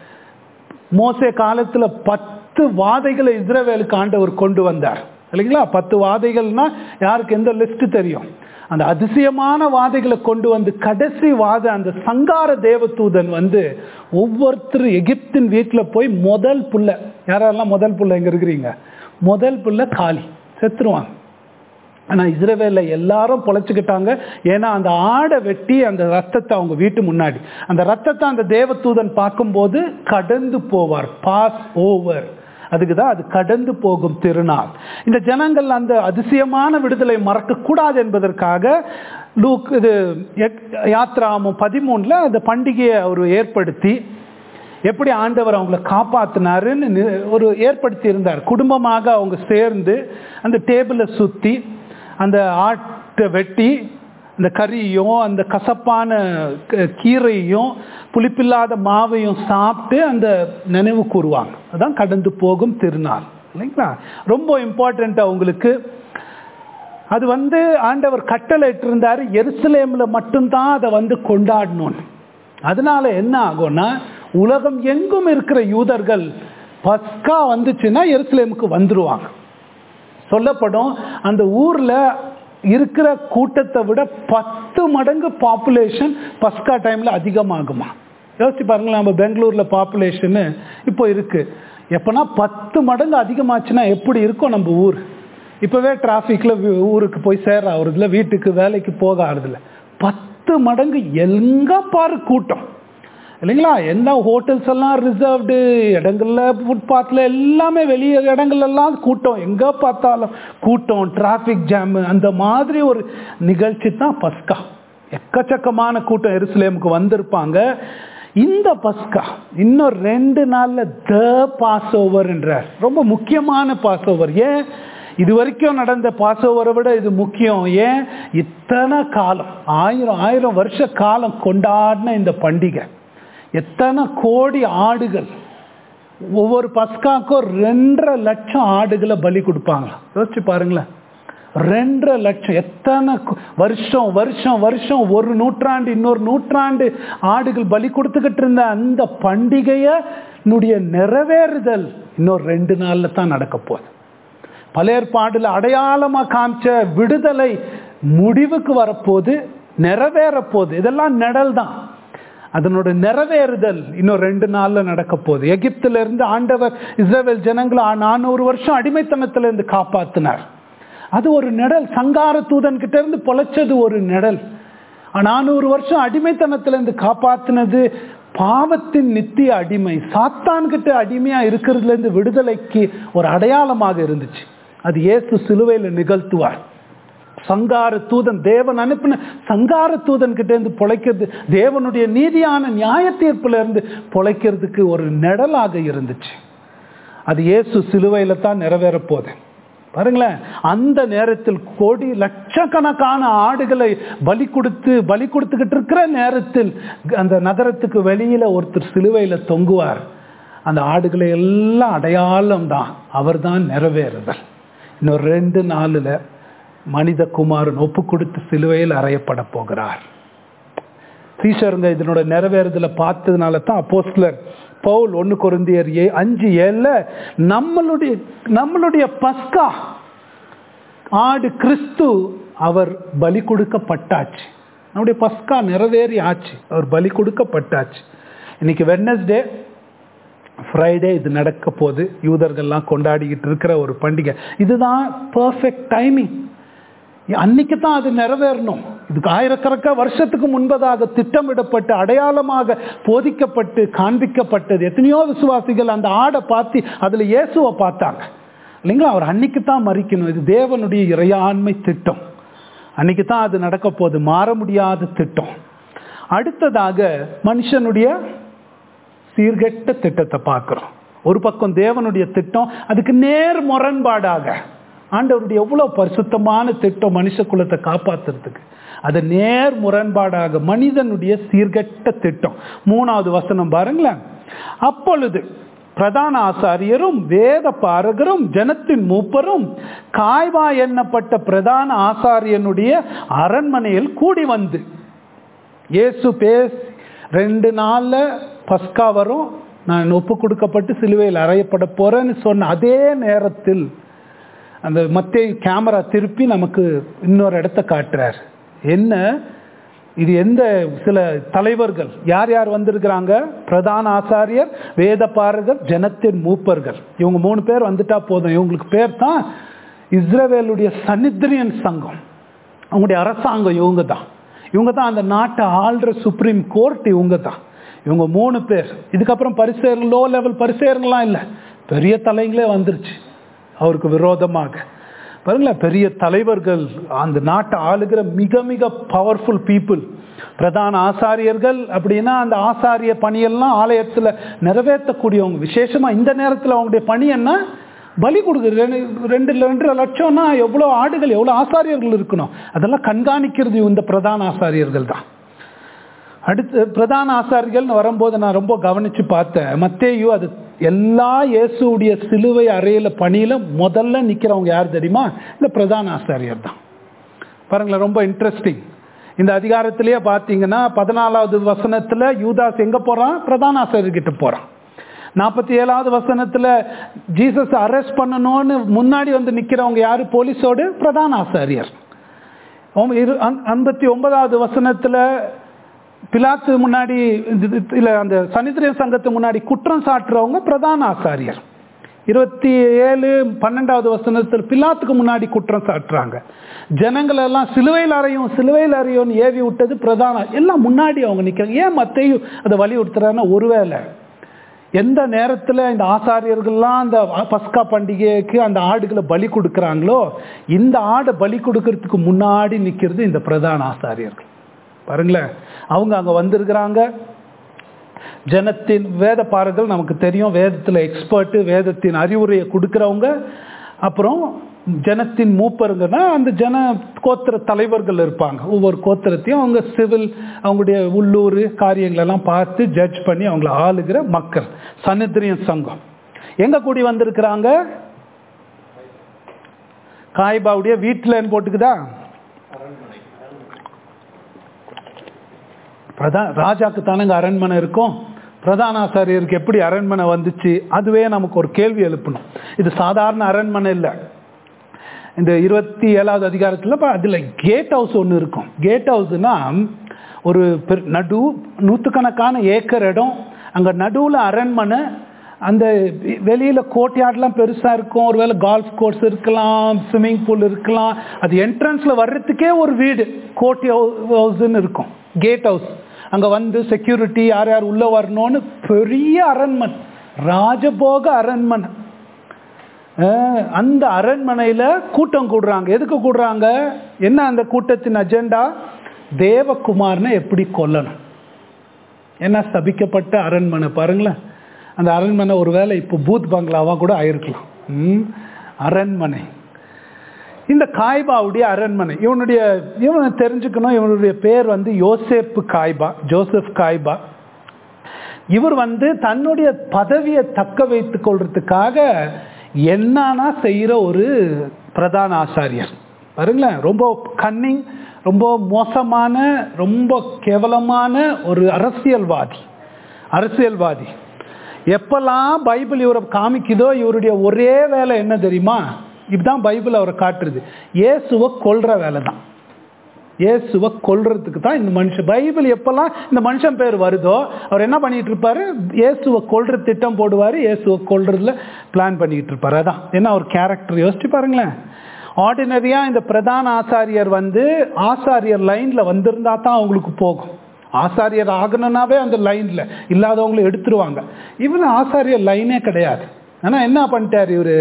மோசே காலத்தில் பத்து வாதைகளை இஸ்ரவேலுக்கு ஆண்டவர் கொண்டு வந்தார் இல்லைங்களா பத்து வாதைகள்னா யாருக்கு எந்த லிஸ்ட் தெரியும் அந்த அதிசயமான வாதைகளை கொண்டு வந்து கடைசி வாத அந்த சங்கார தேவதூதன் வந்து ஒவ்வொருத்தர் எகிப்தின் வீட்டில் போய் முதல் புள்ள யாரெல்லாம் முதல் புள்ள எங்க இருக்கிறீங்க முதல் புள்ள காலி செத்துருவாங்க ஆனால் இஸ்ரவேலில் எல்லாரும் பொழைச்சிக்கிட்டாங்க ஏன்னா அந்த ஆடை வெட்டி அந்த ரத்தத்தை அவங்க வீட்டு முன்னாடி அந்த ரத்தத்தை அந்த தேவதூதன் பார்க்கும்போது கடந்து போவார் பாஸ் ஓவர் அதுக்கு தான் அது கடந்து போகும் திருநாள் இந்த ஜனங்கள் அந்த அதிசயமான விடுதலை மறக்கக்கூடாது என்பதற்காக லூக் இது எக்- யாத்ராமம் பதிமூணில் அந்த பண்டிகையை அவர் ஏற்படுத்தி எப்படி ஆண்டவர் அவங்கள காப்பாத்தினாருன்னு நி- ஒரு ஏற்படுத்தி இருந்தார் குடும்பமாக அவங்க சேர்ந்து அந்த டேபிளை சுற்றி அந்த ஆட்டை வெட்டி அந்த கறியையும் அந்த கசப்பான க- கீரையும் புளிப்பில்லாத மாவையும் சாப்பிட்டு அந்த நினைவு கூறுவாங்க அதான் கடந்து போகும் திருநாள் இல்லைங்களா ரொம்ப இம்பார்ட்டண்ட் அவங்களுக்கு அது வந்து ஆண்டவர் கட்டளை இருந்தார் எருசலேமில் மட்டும்தான் அதை வந்து கொண்டாடணும்னு அதனால என்ன ஆகும்னா உலகம் எங்கும் இருக்கிற யூதர்கள் பஸ்கா வந்துச்சுன்னா எருசலேமுக்கு வந்துருவாங்க சொல்லப்படும் அந்த ஊர்ல இருக்கிற கூட்டத்தை விட பத்து மடங்கு பாப்புலேஷன் பஸ்கா டைம்ல அதிகமாகுமா யோசிச்சு பாருங்களேன் நம்ம பெங்களூர்ல பாப்புலேஷன் இப்போ இருக்கு எப்பனா பத்து மடங்கு அதிகமாச்சுன்னா எப்படி இருக்கும் நம்ம ஊர் இப்பவே டிராஃபிக்ல ஊருக்கு போய் சேர ஆகுறதுல வீட்டுக்கு வேலைக்கு போக ஆகுறதுல பத்து மடங்கு எங்க பாரு கூட்டம் இல்லைங்களா எல்லா ஹோட்டல்ஸ் எல்லாம் ரிசர்வ்டு இடங்கள்ல ஃபுட்பாத்தில் எல்லாமே வெளியே இடங்கள்லாம் கூட்டம் எங்கே பார்த்தாலும் கூட்டம் டிராஃபிக் ஜாமு அந்த மாதிரி ஒரு நிகழ்ச்சி தான் பஸ்கா எக்கச்சக்கமான கூட்டம் எருசலேமுக்கு வந்திருப்பாங்க இந்த பஸ்கா இன்னும் ரெண்டு நாள்ல த பாஸ் ஓவர் என்றார் ரொம்ப முக்கியமான பாஸ் ஓவர் ஏன் இது வரைக்கும் நடந்த பாஸ் ஓவரை விட இது முக்கியம் ஏன் இத்தனை காலம் ஆயிரம் ஆயிரம் வருஷ காலம் கொண்டாடின இந்த பண்டிகை எத்தனை கோடி ஆடுகள் ஒவ்வொரு பஸ்காக்கும் ரெண்டரை லட்சம் ஆடுகளை பலி கொடுப்பாங்க யோசிச்சு பாருங்களேன் ரெண்டரை லட்சம் எத்தனை கு- வருஷம் வருஷம் வருஷம் ஒரு நூற்றாண்டு இன்னொரு நூற்றாண்டு ஆடுகள் பலி கொடுத்துக்கிட்டு இருந்த அந்த பண்டிகைய னுடைய நிறைவேறுதல் இன்னொரு ரெண்டு நாள்ல தான் நடக்க போகுது பழைய ஏற்பாடுல அடையாளமா காமிச்ச விடுதலை முடிவுக்கு வரப்போகுது நிறைவேற போகுது இதெல்லாம் நிழல் தான் அதனோட நிறைவேறுதல் இன்னும் ரெண்டு நாள்ல நடக்க போகுது எகிப்துல இருந்து ஆண்டவர் இஸ்ரேல் ஜனங்களை நானூறு வருஷம் அடிமைத்தனத்துல இருந்து காப்பாத்தினார் அது ஒரு நிழல் சங்கார தூதன் கிட்ட இருந்து பொழைச்சது ஒரு நிழல் நானூறு வருஷம் அடிமைத்தனத்துல இருந்து காப்பாத்தினது பாவத்தின் நித்திய அடிமை சாத்தான் கிட்ட அடிமையா இருக்கிறதுல இருந்து விடுதலைக்கு ஒரு அடையாளமாக இருந்துச்சு அது இயேசு சிலுவையில நிகழ்த்துவார் சங்கார தூதன் தேவன் அனுப்பின சங்கார தூதன் கிட்ட இருந்து பொழைக்கிறது தேவனுடைய நீதியான நியாய தீர்ப்புல இருந்து பொழைக்கிறதுக்கு ஒரு நிழலாக இருந்துச்சு அது இயேசு சிலுவையில தான் நிறைவேற போகுது பாருங்களேன் அந்த நேரத்தில் கோடி லட்சக்கணக்கான ஆடுகளை பலி கொடுத்து பலி கொடுத்துக்கிட்டு இருக்கிற நேரத்தில் அந்த நகரத்துக்கு வெளியில ஒருத்தர் சிலுவையில தொங்குவார் அந்த ஆடுகளை எல்லாம் அடையாளம் தான் அவர் தான் நிறைவேறுதல் இன்னும் ரெண்டு நாளில் மனித குமாரன் ஒப்பு கொடுத்து சிலுவையில் அறையப்பட போகிறார் சீஷருங்க இதனோட நிறைவேறுதலை பார்த்ததுனால தான் அப்போஸ்லர் பவுல் ஒன்று கொருந்தியர் ஏ அஞ்சு ஏழுல நம்மளுடைய நம்மளுடைய பஸ்கா ஆடு கிறிஸ்து அவர் பலி கொடுக்கப்பட்டாச்சு நம்முடைய பஸ்கா நிறைவேறி ஆச்சு அவர் பலி கொடுக்கப்பட்டாச்சு இன்னைக்கு வெட்னஸ்டே ஃப்ரைடே இது நடக்க போகுது யூதர்கள்லாம் கொண்டாடிக்கிட்டு இருக்கிற ஒரு பண்டிகை இதுதான் பர்ஃபெக்ட் டைமிங் அன்னைக்கு தான் அது நிறைவேறணும் இதுக்கு ஆயிரக்கணக்க வருஷத்துக்கு முன்பதாக திட்டமிடப்பட்டு அடையாளமாக போதிக்கப்பட்டு காண்பிக்கப்பட்டது எத்தனையோ விசுவாசிகள் அந்த ஆடை பார்த்து அதில் இயேசுவை பார்த்தாங்க இல்லைங்களா அவர் அன்னைக்கு தான் மறிக்கணும் இது தேவனுடைய இறையாண்மை திட்டம் அன்னைக்கு தான் அது நடக்க போகுது மாற முடியாத திட்டம் அடுத்ததாக மனுஷனுடைய சீர்கெட்ட திட்டத்தை பார்க்கிறோம் ஒரு பக்கம் தேவனுடைய திட்டம் அதுக்கு நேர் முரண்பாடாக ஆண்டவருடைய எவ்வளவு பரிசுத்தமான திட்டம் மனுஷ குலத்தை காப்பாத்துறதுக்கு அது நேர் முரண்பாடாக மனிதனுடைய சீர்கெட்ட திட்டம் மூணாவது வசனம் பாருங்களேன் அப்பொழுது பிரதான ஆசாரியரும் வேத பாரகரும் ஜனத்தின் மூப்பரும் காய்வா எண்ணப்பட்ட பிரதான ஆசாரியனுடைய அரண்மனையில் கூடி வந்து இயேசு பேசி ரெண்டு நாள்ல பஸ்கா வரும் நான் ஒப்பு கொடுக்கப்பட்டு சிலுவையில் அறையப்பட போறேன்னு சொன்ன அதே நேரத்தில் அந்த மத்திய கேமரா திருப்பி நமக்கு இன்னொரு இடத்த காட்டுறார் என்ன இது எந்த சில தலைவர்கள் யார் யார் வந்திருக்கிறாங்க பிரதான ஆசாரியர் வேத பாரகர் ஜனத்தின் மூப்பர்கள் இவங்க மூணு பேர் வந்துட்டா போதும் இவங்களுக்கு பேர் தான் இஸ்ரவேலுடைய சனித்ரியன் சங்கம் அவங்களுடைய அரசாங்கம் இவங்க தான் இவங்க தான் அந்த நாட்டை ஆள்ற சுப்ரீம் கோர்ட் இவங்க தான் இவங்க மூணு பேர் இதுக்கப்புறம் பரிசேர் லோ லெவல் பரிசேருங்களாம் இல்லை பெரிய தலைங்களே வந்துருச்சு அவருக்கு விரோதமாக பாருங்களேன் பெரிய தலைவர்கள் அந்த நாட்டை ஆளுகிற மிக மிக பவர்ஃபுல் பீப்புள் பிரதான ஆசாரியர்கள் அப்படின்னா அந்த ஆசாரிய பணியெல்லாம் ஆலயத்தில் நிறைவேற்றக்கூடியவங்க விசேஷமா இந்த நேரத்தில் அவங்களுடைய பணி என்ன பலி கொடுக்குறது ரெண்டு ரெண்டு ரெண்டரை லட்சம்னா எவ்வளோ ஆடுகள் எவ்வளோ ஆசாரியர்கள் இருக்கணும் அதெல்லாம் கண்காணிக்கிறது இந்த பிரதான ஆசாரியர்கள் தான் அடுத்து பிரதான ஆசாரிகள்னு வரும்போது நான் ரொம்ப கவனிச்சு பார்த்தேன் மத்தேயு அது எல்லா இயேசுடைய சிலுவை அறையில பணியில முதல்ல நிக்கிறவங்க யார் தெரியுமா இந்த பிரதான ஆசாரியர் தான் பாருங்களேன் ரொம்ப இன்ட்ரெஸ்டிங் இந்த அதிகாரத்திலேயே பார்த்தீங்கன்னா பதினாலாவது வசனத்துல யூதாஸ் எங்க போறான் பிரதான ஆசாரியர்கிட்ட போறான் நாற்பத்தி ஏழாவது வசனத்துல ஜீசஸ் அரெஸ்ட் பண்ணணும்னு முன்னாடி வந்து நிக்கிறவங்க யாரு போலீஸோடு பிரதான ஆசாரியர் ஐம்பத்தி ஒன்பதாவது வசனத்துல பிலாத்து முன்னாடி இல்ல அந்த சனித்திரிய சங்கத்து முன்னாடி குற்றம் சாட்டுறவங்க பிரதான ஆசாரியர் இருபத்தி ஏழு பன்னெண்டாவது வசனத்தில் பிலாத்துக்கு முன்னாடி குற்றம் சாட்டுறாங்க ஜனங்கள் எல்லாம் சிலுவையில் அறையும் சிலுவையில் அறையும் ஏவி விட்டது பிரதானம் எல்லாம் முன்னாடி அவங்க நிற்கிறாங்க ஏன் மத்தையும் அதை வலியுறுத்துறாங்கன்னா ஒருவேளை எந்த நேரத்தில் இந்த ஆசாரியர்கள்லாம் அந்த பஸ்கா பண்டிகைக்கு அந்த ஆடுகளை பலி கொடுக்குறாங்களோ இந்த ஆடை பலி கொடுக்கறதுக்கு முன்னாடி நிற்கிறது இந்த பிரதான ஆசாரியர்கள் பாருங்களேன் அவங்க அங்கே வந்திருக்கிறாங்க ஜனத்தின் வேத பாருங்கள் நமக்கு தெரியும் வேதத்தில் எக்ஸ்பர்ட்டு வேதத்தின் அறிவுரையை கொடுக்குறவங்க அப்புறம் ஜனத்தின் மூப்பருங்கன்னா அந்த ஜன கோத்திர தலைவர்கள் இருப்பாங்க ஒவ்வொரு கோத்திரத்தையும் அவங்க சிவில் அவங்களுடைய உள்ளூர் காரியங்களெல்லாம் பார்த்து ஜட்ஜ் பண்ணி அவங்கள ஆளுகிற மக்கள் சனித்திரியன் சங்கம் எங்க கூடி வந்திருக்கிறாங்க காய்பாவுடைய வீட்டில் போட்டுக்குதா பிரதான் ராஜாக்கு தானங்க அரண்மனை இருக்கும் பிரதான ஆசாரியருக்கு எப்படி அரண்மனை வந்துச்சு அதுவே நமக்கு ஒரு கேள்வி எழுப்பணும் இது சாதாரண அரண்மனை இல்லை இந்த இருபத்தி ஏழாவது அதிகாரத்தில் அதில் கேட் ஹவுஸ் ஒன்று இருக்கும் கேட் ஹவுஸ்னா ஒரு நடு நூற்றுக்கணக்கான ஏக்கர் இடம் அங்கே நடுவில் அரண்மனை அந்த வெளியில் கோட்யார்ட்லாம் பெருசாக இருக்கும் ஒருவேளை கால்ஃப் கோர்ஸ் இருக்கலாம் ஸ்விம்மிங் பூல் இருக்கலாம் அது என்ட்ரன்ஸில் வர்றதுக்கே ஒரு வீடு கோட்டி ஹவுஸ்ன்னு இருக்கும் கேட் ஹவுஸ் அங்கே வந்து செக்யூரிட்டி யார் யார் உள்ளே வரணும்னு பெரிய அரண்மனை ராஜபோக அரண்மனை அந்த அரண்மனையில் கூட்டம் கூடுறாங்க எதுக்கு கூடுறாங்க என்ன அந்த கூட்டத்தின் அஜெண்டா தேவகுமார்னு எப்படி கொல்லணும் என்ன சபிக்கப்பட்ட அரண்மனை பாருங்களேன் அந்த அரண்மனை ஒருவேளை இப்போ பூத் பங்களாவாக கூட ஆயிருக்கலாம் அரண்மனை இந்த காய்பாவுடைய அரண்மனை இவனுடைய இவனை தெரிஞ்சுக்கணும் இவனுடைய பேர் வந்து யோசேப்பு காய்பா ஜோசப் காய்பா இவர் வந்து தன்னுடைய பதவியை தக்க வைத்துக் கொள்றதுக்காக என்னன்னா செய்கிற ஒரு பிரதான ஆசாரியர் பாருங்களேன் ரொம்ப கன்னிங் ரொம்ப மோசமான ரொம்ப கேவலமான ஒரு அரசியல்வாதி அரசியல்வாதி எப்பெல்லாம் பைபிள் இவரை காமிக்குதோ இவருடைய ஒரே வேலை என்ன தெரியுமா இப்படிதான் பைபிள் அவரை காட்டுறது இயேசுவை கொல்ற வேலை தான் இயேசுவை கொல்றதுக்கு தான் இந்த மனுஷன் பைபிள் எப்பெல்லாம் இந்த மனுஷன் பேர் வருதோ அவர் என்ன பண்ணிட்டு இருப்பாரு இயேசுவை கொல்ற திட்டம் போடுவார் இயேசுவை கொல்றதுல பிளான் பண்ணிட்டு இருப்பாரு அதான் என்ன ஒரு கேரக்டர் யோசிச்சு பாருங்களேன் ஆர்டினரியா இந்த பிரதான ஆசாரியர் வந்து ஆசாரியர் லைன்ல வந்திருந்தா தான் அவங்களுக்கு போகும் ஆசாரியர் ஆகணும்னாவே அந்த லைன்ல இல்லாதவங்களை எடுத்துருவாங்க இவன் ஆசாரியர் லைனே கிடையாது ஆனா என்ன பண்ணிட்டார் இவரு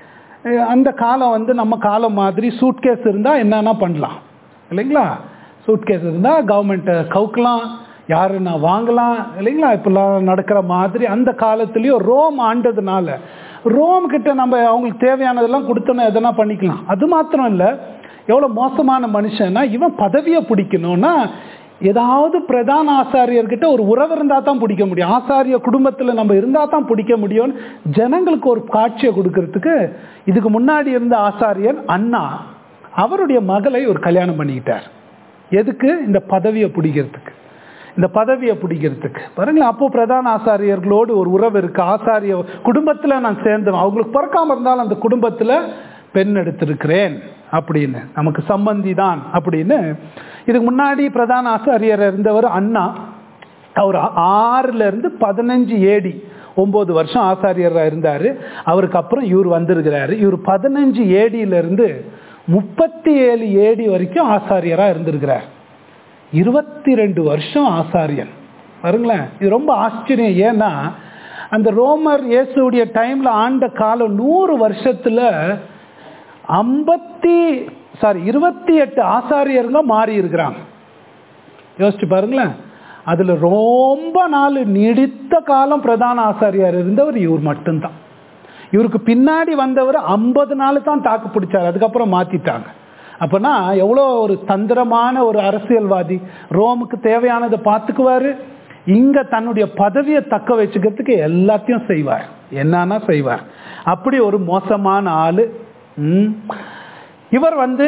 அந்த காலம் வந்து நம்ம காலம் மாதிரி சூட்கேஸ் இருந்தால் என்னென்ன பண்ணலாம் இல்லைங்களா சூட்கேஸ் இருந்தால் கவர்மெண்ட்டை கவுக்கலாம் யாருன்னா வாங்கலாம் இல்லைங்களா இப்பெல்லாம் நடக்கிற மாதிரி அந்த காலத்துலேயும் ரோம் ஆண்டதுனால ரோம் கிட்ட நம்ம அவங்களுக்கு தேவையானதெல்லாம் கொடுத்தோன்னா எதனா பண்ணிக்கலாம் அது மாத்திரம் இல்லை எவ்வளோ மோசமான மனுஷன்னா இவன் பதவியை பிடிக்கணும்னா ஏதாவது பிரதான ஆசாரியர்கிட்ட ஒரு உறவு இருந்தால் தான் பிடிக்க முடியும் ஆசாரிய குடும்பத்தில் நம்ம இருந்தால் தான் பிடிக்க முடியும்னு ஜனங்களுக்கு ஒரு காட்சியை கொடுக்கறதுக்கு இதுக்கு முன்னாடி இருந்த ஆசாரியர் அண்ணா அவருடைய மகளை ஒரு கல்யாணம் பண்ணிக்கிட்டார் எதுக்கு இந்த பதவியை பிடிக்கிறதுக்கு இந்த பதவியை பிடிக்கிறதுக்கு பாருங்களேன் அப்போ பிரதான ஆசாரியர்களோடு ஒரு உறவு இருக்கு ஆசாரிய குடும்பத்தில் நான் சேர்ந்தேன் அவங்களுக்கு பிறக்காம இருந்தாலும் அந்த குடும்பத்தில் பெண் எடுத்திருக்கிறேன் அப்படின்னு நமக்கு சம்பந்தி தான் அப்படின்னு இதுக்கு முன்னாடி பிரதான ஆசாரியர் இருந்தவர் அண்ணா அவர் ஆறுல இருந்து பதினஞ்சு ஏடி ஒன்பது வருஷம் ஆசாரியராக இருந்தார் அவருக்கு அப்புறம் இவர் வந்திருக்கிறாரு இவர் பதினஞ்சு ஏடியிலிருந்து முப்பத்தி ஏழு ஏடி வரைக்கும் ஆசாரியராக இருந்திருக்கிறார் இருபத்தி ரெண்டு வருஷம் ஆசாரியன் பாருங்களேன் இது ரொம்ப ஆச்சரியம் ஏன்னா அந்த ரோமர் இயேசுடைய டைம்ல ஆண்ட காலம் நூறு வருஷத்துல ஐம்பத்தி சாரி இருபத்தி எட்டு ஆசாரியர்கள் மாறி இருக்கிறாங்க யோசிச்சு பாருங்களேன் அதுல ரொம்ப நாள் நீடித்த காலம் பிரதான ஆசாரியார் இருந்தவர் இவர் மட்டும்தான் இவருக்கு பின்னாடி வந்தவர் ஐம்பது நாள் தான் தாக்கு பிடிச்சார் அதுக்கப்புறம் மாத்திட்டாங்க அப்பனா எவ்வளோ ஒரு தந்திரமான ஒரு அரசியல்வாதி ரோமுக்கு தேவையானதை பார்த்துக்குவாரு இங்க தன்னுடைய பதவியை தக்க வச்சுக்கிறதுக்கு எல்லாத்தையும் செய்வார் என்னன்னா செய்வார் அப்படி ஒரு மோசமான ஆளு இவர் வந்து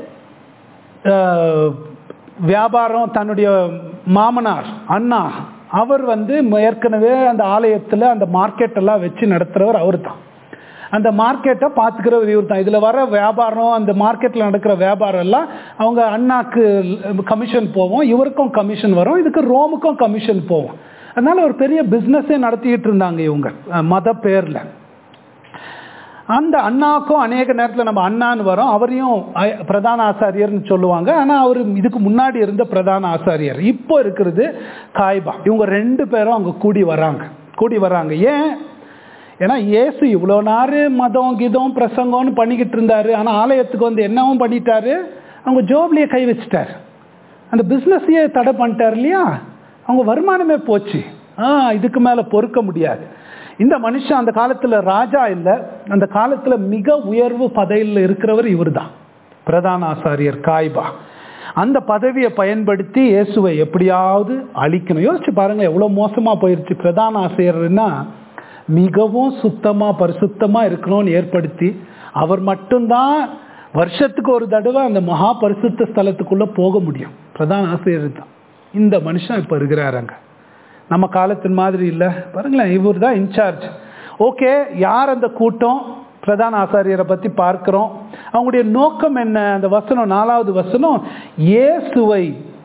வியாபாரம் தன்னுடைய மாமனார் அண்ணா அவர் வந்து ஏற்கனவே அந்த ஆலயத்தில் அந்த மார்க்கெட் எல்லாம் வச்சு நடத்துகிறவர் அவர் தான் அந்த மார்க்கெட்டை பார்த்துக்கிறவர் இவர் தான் இதில் வர வியாபாரம் அந்த மார்க்கெட்டில் நடக்கிற வியாபாரம் எல்லாம் அவங்க அண்ணாக்கு கமிஷன் போவோம் இவருக்கும் கமிஷன் வரும் இதுக்கு ரோமுக்கும் கமிஷன் போவோம் அதனால ஒரு பெரிய பிஸ்னஸே நடத்திக்கிட்டு இருந்தாங்க இவங்க மத பேரில் அந்த அண்ணாக்கும் அநேக நேரத்தில் நம்ம அண்ணான்னு வரோம் அவரையும் அ- பிரதான ஆசாரியர்னு சொல்லுவாங்க ஆனால் அவர் இதுக்கு முன்னாடி இருந்த பிரதான ஆசாரியர் இப்போ இருக்கிறது காய்பா இவங்க ரெண்டு பேரும் அங்கே கூடி வராங்க கூடி வராங்க ஏன் ஏன்னா இயேசு இவ்வளோ நாள் மதம் கிதம் பிரசங்கம்னு பண்ணிக்கிட்டு இருந்தாரு ஆனால் ஆலயத்துக்கு வந்து என்னவும் பண்ணிட்டாரு அவங்க ஜோப்லேயே கை வச்சுட்டார் அந்த பிஸ்னஸையே தடை பண்ணிட்டார் இல்லையா அவங்க வருமானமே போச்சு ஆ இதுக்கு மேலே பொறுக்க முடியாது இந்த மனுஷன் அந்த காலத்தில் ராஜா இல்லை அந்த காலத்தில் மிக உயர்வு பதவியில் இருக்கிறவர் இவர் தான் பிரதான ஆசாரியர் காய்பா அந்த பதவியை பயன்படுத்தி இயேசுவை எப்படியாவது அழிக்கணும் யோசிச்சு பாருங்க எவ்வளோ மோசமாக போயிருச்சு பிரதான ஆசிரியர்னா மிகவும் சுத்தமாக பரிசுத்தமாக இருக்கணும்னு ஏற்படுத்தி அவர் மட்டும்தான் வருஷத்துக்கு ஒரு தடவை அந்த மகா பரிசுத்த ஸ்தலத்துக்குள்ள போக முடியும் பிரதான ஆசிரியர் தான் இந்த மனுஷன் இப்போ இருக்கிறாருங்க நம்ம காலத்தின் மாதிரி இல்லை பாருங்களேன் இவர் தான் இன்சார்ஜ் ஓகே யார் அந்த கூட்டம் பிரதான ஆசாரியரை பற்றி பார்க்கிறோம் அவங்களுடைய நோக்கம் என்ன அந்த வசனம் நாலாவது வசனம் இயேசுவை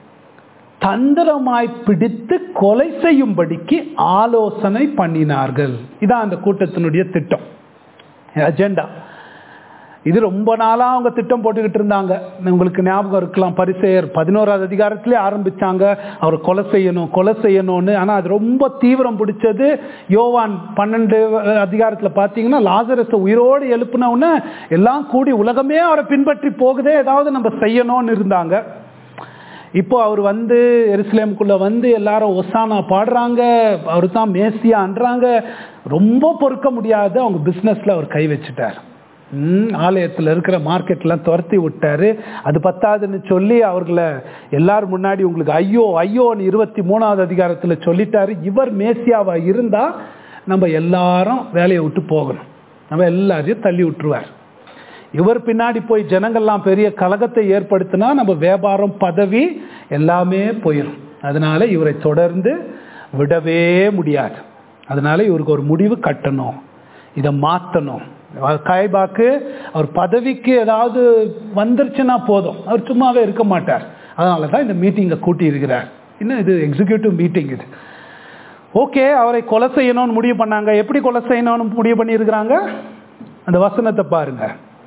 தந்திரமாய் பிடித்து கொலை செய்யும்படிக்கு ஆலோசனை பண்ணினார்கள் இதான் அந்த கூட்டத்தினுடைய திட்டம் அஜெண்டா இது ரொம்ப நாளாக அவங்க திட்டம் போட்டுக்கிட்டு இருந்தாங்க உங்களுக்கு ஞாபகம் இருக்கலாம் பரிசெயர் பதினோராவது அதிகாரத்திலே ஆரம்பிச்சாங்க அவர் கொலை செய்யணும் கொலை செய்யணும்னு ஆனால் அது ரொம்ப தீவிரம் பிடிச்சது யோவான் பன்னெண்டு அதிகாரத்தில் பார்த்தீங்கன்னா லாசரஸை உயிரோடு எழுப்புனவுடனே எல்லாம் கூடி உலகமே அவரை பின்பற்றி போகுதே ஏதாவது நம்ம செய்யணும்னு இருந்தாங்க இப்போ அவர் வந்து எருசலேமுக்குள்ள வந்து எல்லாரும் ஒசானா பாடுறாங்க அவர் தான் மேசியான்றாங்க ரொம்ப பொறுக்க முடியாத அவங்க பிஸ்னஸில் அவர் கை வச்சுட்டார் ம், ஆலயத்தில் இருக்கிற மார்க்கெட்லாம் துரத்தி விட்டாரு அது பத்தாதுன்னு சொல்லி அவர்களை எல்லாரும் முன்னாடி உங்களுக்கு ஐயோ ஐயோன்னு இருபத்தி மூணாவது அதிகாரத்தில் சொல்லிட்டாரு இவர் மேசியாவா இருந்தா நம்ம எல்லாரும் வேலையை விட்டு போகணும் நம்ம எல்லாரையும் தள்ளி விட்டுருவார் இவர் பின்னாடி போய் ஜனங்கள்லாம் பெரிய கலகத்தை ஏற்படுத்தினா நம்ம வியாபாரம் பதவி எல்லாமே போயிடும் அதனால இவரை தொடர்ந்து விடவே முடியாது அதனால இவருக்கு ஒரு முடிவு கட்டணும் இதை மாற்றணும் காய்பாக்கு அவர் பதவிக்கு ஏதாவது வந்துருச்சுன்னா போதும் அவர் சும்மாவே இருக்க மாட்டார் அதனால தான் இந்த மீட்டிங்கை கூட்டி இருக்கிறார் இன்னும் இது எக்ஸிக்யூட்டிவ் மீட்டிங் இது ஓகே அவரை கொலை செய்யணும்னு முடிவு பண்ணாங்க எப்படி கொலை செய்யணும்னு முடிவு பண்ணியிருக்கிறாங்க அந்த வசனத்தை பாருங்க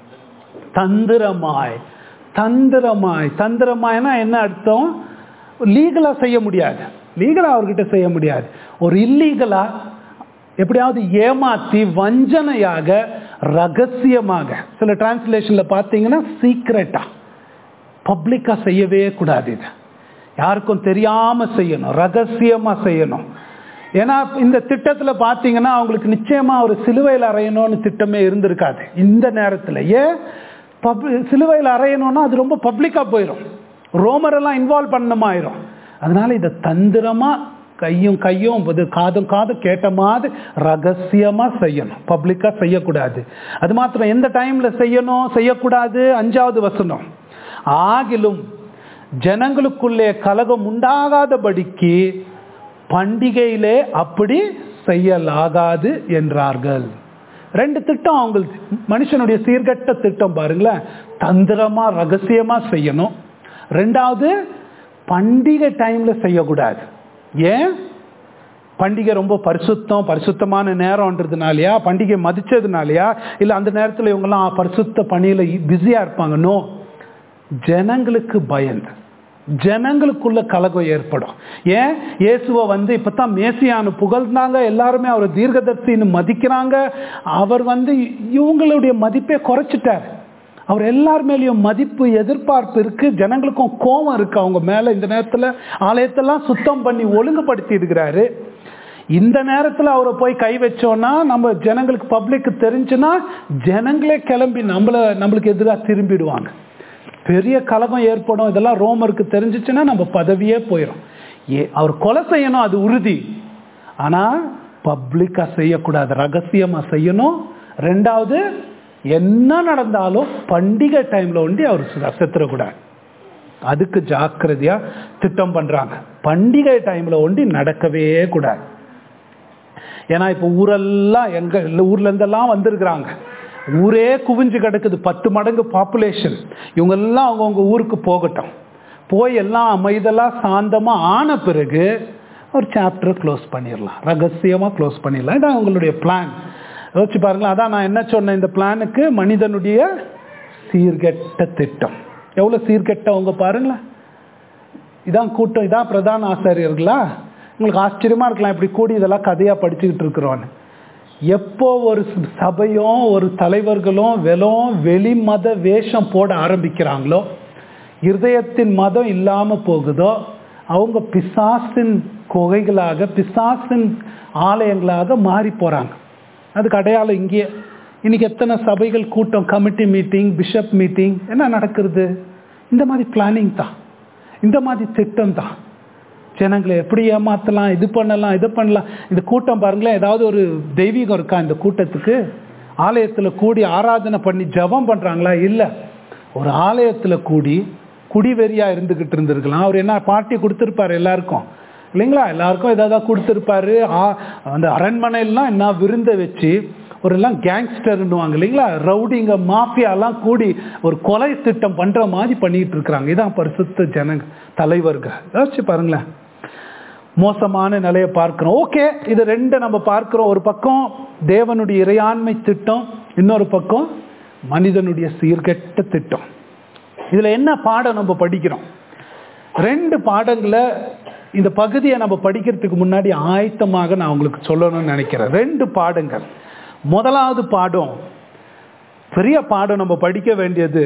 தந்திரமாய் தந்திரமாய் தந்திரமாய்னா என்ன அர்த்தம் லீகலாக செய்ய முடியாது லீகலாக அவர்கிட்ட செய்ய முடியாது ஒரு இல்லீகலா எப்படியாவது ஏமாத்தி வஞ்சனையாக ரகசியமாக சில டிரான்ஸ்லேஷன்ல பார்த்தீங்கன்னா சீக்ரெட்டா பப்ளிக்கா செய்யவே கூடாது இது யாருக்கும் தெரியாம செய்யணும் ரகசியமா செய்யணும் ஏன்னா இந்த திட்டத்துல பார்த்தீங்கன்னா அவங்களுக்கு நிச்சயமா ஒரு சிலுவையில் அறையணும்னு திட்டமே இருந்திருக்காது இந்த நேரத்தில் ஏன் பப் சிலுவையில் அறையணும்னா அது ரொம்ப பப்ளிக்காக போயிடும் ரோமரெல்லாம் இன்வால்வ் பண்ணமாயிரும் அதனால இதை தந்திரமா கையும் கையும் இது காதும் காதும் கேட்ட மாதிரி ரகசியமா செய்யணும் பப்ளிக்கா செய்யக்கூடாது அது மாத்திரம் எந்த டைம்ல செய்யணும் செய்யக்கூடாது அஞ்சாவது வசனம் ஆகிலும் ஜனங்களுக்குள்ளே கலகம் உண்டாகாதபடிக்கு பண்டிகையிலே அப்படி செய்யலாகாது என்றார்கள் ரெண்டு திட்டம் அவங்களுக்கு மனுஷனுடைய சீர்கட்ட திட்டம் பாருங்களேன் தந்திரமா ரகசியமா செய்யணும் ரெண்டாவது பண்டிகை டைம்ல செய்யக்கூடாது ஏன் பண்டிகை ரொம்ப பரிசுத்தம் பரிசுத்தமான நேரம்ன்றதுனாலயா பண்டிகை மதிச்சதுனாலயா இல்லை அந்த நேரத்தில் இவங்கெல்லாம் பரிசுத்த பணியில் பிஸியாக இருப்பாங்க நோ ஜனங்களுக்கு பயந்து ஜனங்களுக்குள்ள கலகம் ஏற்படும் ஏன் இயேசுவை வந்து இப்பதான் மேசியானு புகழ்ந்தாங்க எல்லாருமே அவர் தீர்க்கதர்சின்னு மதிக்கிறாங்க அவர் வந்து இவங்களுடைய மதிப்பை குறைச்சிட்டார் அவர் எல்லார் மேலேயும் மதிப்பு எதிர்பார்ப்பு இருக்கு ஜனங்களுக்கும் கோபம் இருக்கு அவங்க மேல இந்த நேரத்தில் ஆலயத்தெல்லாம் சுத்தம் பண்ணி ஒழுங்குபடுத்தி இருக்கிறாரு இந்த நேரத்தில் அவரை போய் கை வச்சோன்னா நம்ம ஜனங்களுக்கு பப்ளிக்கு தெரிஞ்சுன்னா ஜனங்களே கிளம்பி நம்மளை நம்மளுக்கு எதிராக திரும்பிடுவாங்க பெரிய கலகம் ஏற்படும் இதெல்லாம் ரோமருக்கு தெரிஞ்சிச்சுன்னா நம்ம பதவியே போயிடும் ஏ அவர் கொலை செய்யணும் அது உறுதி ஆனால் பப்ளிக்காக செய்யக்கூடாது ரகசியமாக செய்யணும் ரெண்டாவது என்ன நடந்தாலும் பண்டிகை டைமில் ஒண்டி அவர் செத்துறக்கூடாது அதுக்கு ஜாக்கிரதையாக திட்டம் பண்ணுறாங்க பண்டிகை டைமில் ஒண்டி நடக்கவே கூடாது ஏன்னா இப்போ ஊரெல்லாம் எங்க ஊர்ல இருந்தெல்லாம் வந்திருக்கிறாங்க ஊரே குவிஞ்சு கிடக்குது பத்து மடங்கு பாப்புலேஷன் இவங்க எல்லாம் அவங்கவுங்க ஊருக்கு போகட்டும் போய் எல்லாம் அமைதலாக சாந்தமாக ஆன பிறகு ஒரு சாப்டரை க்ளோஸ் பண்ணிடலாம் ரகசியமாக க்ளோஸ் பண்ணிடலாம் இதான் அவங்களுடைய பிளான் யோசிச்சு பாருங்களேன் அதான் நான் என்ன சொன்னேன் இந்த பிளானுக்கு மனிதனுடைய சீர்கெட்ட திட்டம் எவ்வளவு சீர்கெட்டவங்க பாருங்களேன் இதான் கூட்டம் இதான் பிரதான ஆசாரியர்களா உங்களுக்கு ஆச்சரியமா இருக்கலாம் இப்படி கூடி இதெல்லாம் கதையா படிச்சுக்கிட்டு இருக்கிறோன்னு எப்போ ஒரு சபையும் ஒரு தலைவர்களும் வெறும் வெளி மத வேஷம் போட ஆரம்பிக்கிறாங்களோ இருதயத்தின் மதம் இல்லாம போகுதோ அவங்க பிசாசின் குகைகளாக பிசாசின் ஆலயங்களாக மாறி போறாங்க அதுக்கு அடையாளம் இங்கேயே இன்னைக்கு எத்தனை சபைகள் கூட்டம் கமிட்டி மீட்டிங் பிஷப் மீட்டிங் என்ன நடக்கிறது இந்த மாதிரி பிளானிங் தான் இந்த மாதிரி திட்டம் தான் ஜனங்களை எப்படி ஏமாத்தலாம் இது பண்ணலாம் இது பண்ணலாம் இந்த கூட்டம் பாருங்களேன் ஏதாவது ஒரு தெய்வீகம் இருக்கா இந்த கூட்டத்துக்கு ஆலயத்துல கூடி ஆராதனை பண்ணி ஜெபம் பண்றாங்களா இல்ல ஒரு ஆலயத்துல கூடி குடிவெறியா இருந்துகிட்டு இருந்திருக்கலாம் அவர் என்ன பார்ட்டி கொடுத்துருப்பாரு எல்லாருக்கும் இல்லைங்களா எல்லாருக்கும் ஏதாவது கொடுத்துருப்பாரு ஆ- அந்த அரண்மனையெல்லாம் என்ன விருந்தை வச்சு ஒரு எல்லாம் கேங்ஸ்டர்னுவாங்க இல்லைங்களா ரவுடிங்க மாஃபியாலாம் கூடி ஒரு கொலை திட்டம் பண்ற மாதிரி பண்ணிட்டு இருக்கிறாங்க இதான் பரிசுத்த ஜனங்க தலைவர்கள் யோசிச்சு பாருங்களேன் மோசமான நிலையை பார்க்கிறோம் ஓகே இது ரெண்டு நம்ம பார்க்கிறோம் ஒரு பக்கம் தேவனுடைய இறையாண்மை திட்டம் இன்னொரு பக்கம் மனிதனுடைய சீர்கெட்ட திட்டம் இதுல என்ன பாடம் நம்ம படிக்கிறோம் ரெண்டு பாடங்களை இந்த பகுதியை நம்ம படிக்கிறதுக்கு முன்னாடி ஆயத்தமாக நான் உங்களுக்கு சொல்லணும்னு நினைக்கிறேன் ரெண்டு பாடங்கள் முதலாவது பாடம் பெரிய பாடம் நம்ம படிக்க வேண்டியது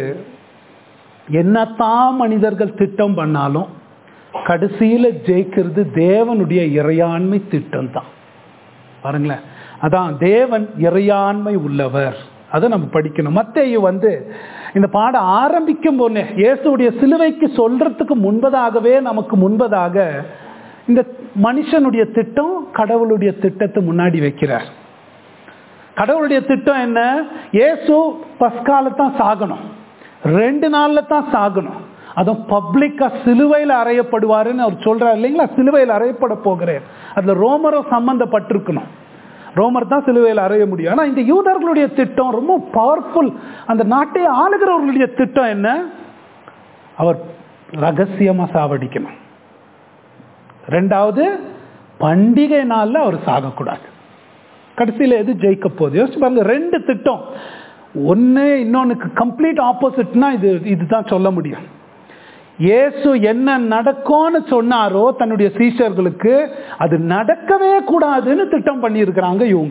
என்னத்தான் மனிதர்கள் திட்டம் பண்ணாலும் கடைசியில ஜெயிக்கிறது தேவனுடைய இறையாண்மை திட்டம் தான் பாருங்களேன் அதான் தேவன் இறையாண்மை உள்ளவர் அதை நம்ம படிக்கணும் மத்தேயு வந்து இந்த பாடம் ஆரம்பிக்கும் போனே இயேசுடைய சிலுவைக்கு சொல்றதுக்கு முன்பதாகவே நமக்கு முன்பதாக இந்த மனுஷனுடைய திட்டம் கடவுளுடைய திட்டத்தை முன்னாடி வைக்கிறார் கடவுளுடைய திட்டம் என்ன இயேசு பஸ்கால தான் சாகணும் ரெண்டு நாள்ல தான் சாகணும் அதுவும் பப்ளிக்கா சிலுவையில் அறையப்படுவாருன்னு அவர் சொல்றாரு இல்லைங்களா சிலுவையில் அறையப்பட போகிறேன் அதுல ரோமரும் சம்பந்தப்பட்டிருக்கணும் ரோமர் தான் சிலுவையில் அறைய முடியும் ஆனா இந்த யூதர்களுடைய திட்டம் ரொம்ப பவர்ஃபுல் அந்த நாட்டை ஆளுகிறவர்களுடைய திட்டம் என்ன அவர் ரகசியமா சாவடிக்கணும் ரெண்டாவது பண்டிகை நாள்ல அவர் சாகக்கூடாது கடைசியில் எது ஜெயிக்க போகுது யோசிச்சு பாருங்க ரெண்டு திட்டம் ஒன்று இன்னொன்னுக்கு கம்ப்ளீட் ஆப்போசிட்னா இது இதுதான் சொல்ல முடியும் இயேசு என்ன நடக்கும்னு சொன்னாரோ தன்னுடைய சீஷர்களுக்கு அது நடக்கவே கூடாதுன்னு திட்டம் பண்ணியிருக்கிறாங்க இவங்க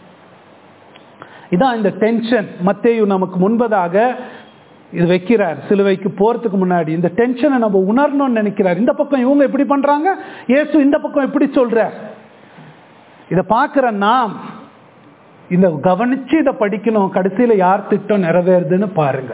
இதான் இந்த டென்ஷன் மத்தேயு நமக்கு முன்பதாக இது வைக்கிறார் சிலுவைக்கு போறதுக்கு முன்னாடி இந்த டென்ஷனை நம்ம உணரணும்னு நினைக்கிறார் இந்த பக்கம் இவங்க எப்படி பண்றாங்க இயேசு இந்த பக்கம் எப்படி சொல்றார் இதை பார்க்கிற நாம் இந்த கவனிச்சு இதை படிக்கணும் கடைசியில யார் திட்டம் நிறைவேறுதுன்னு பாருங்க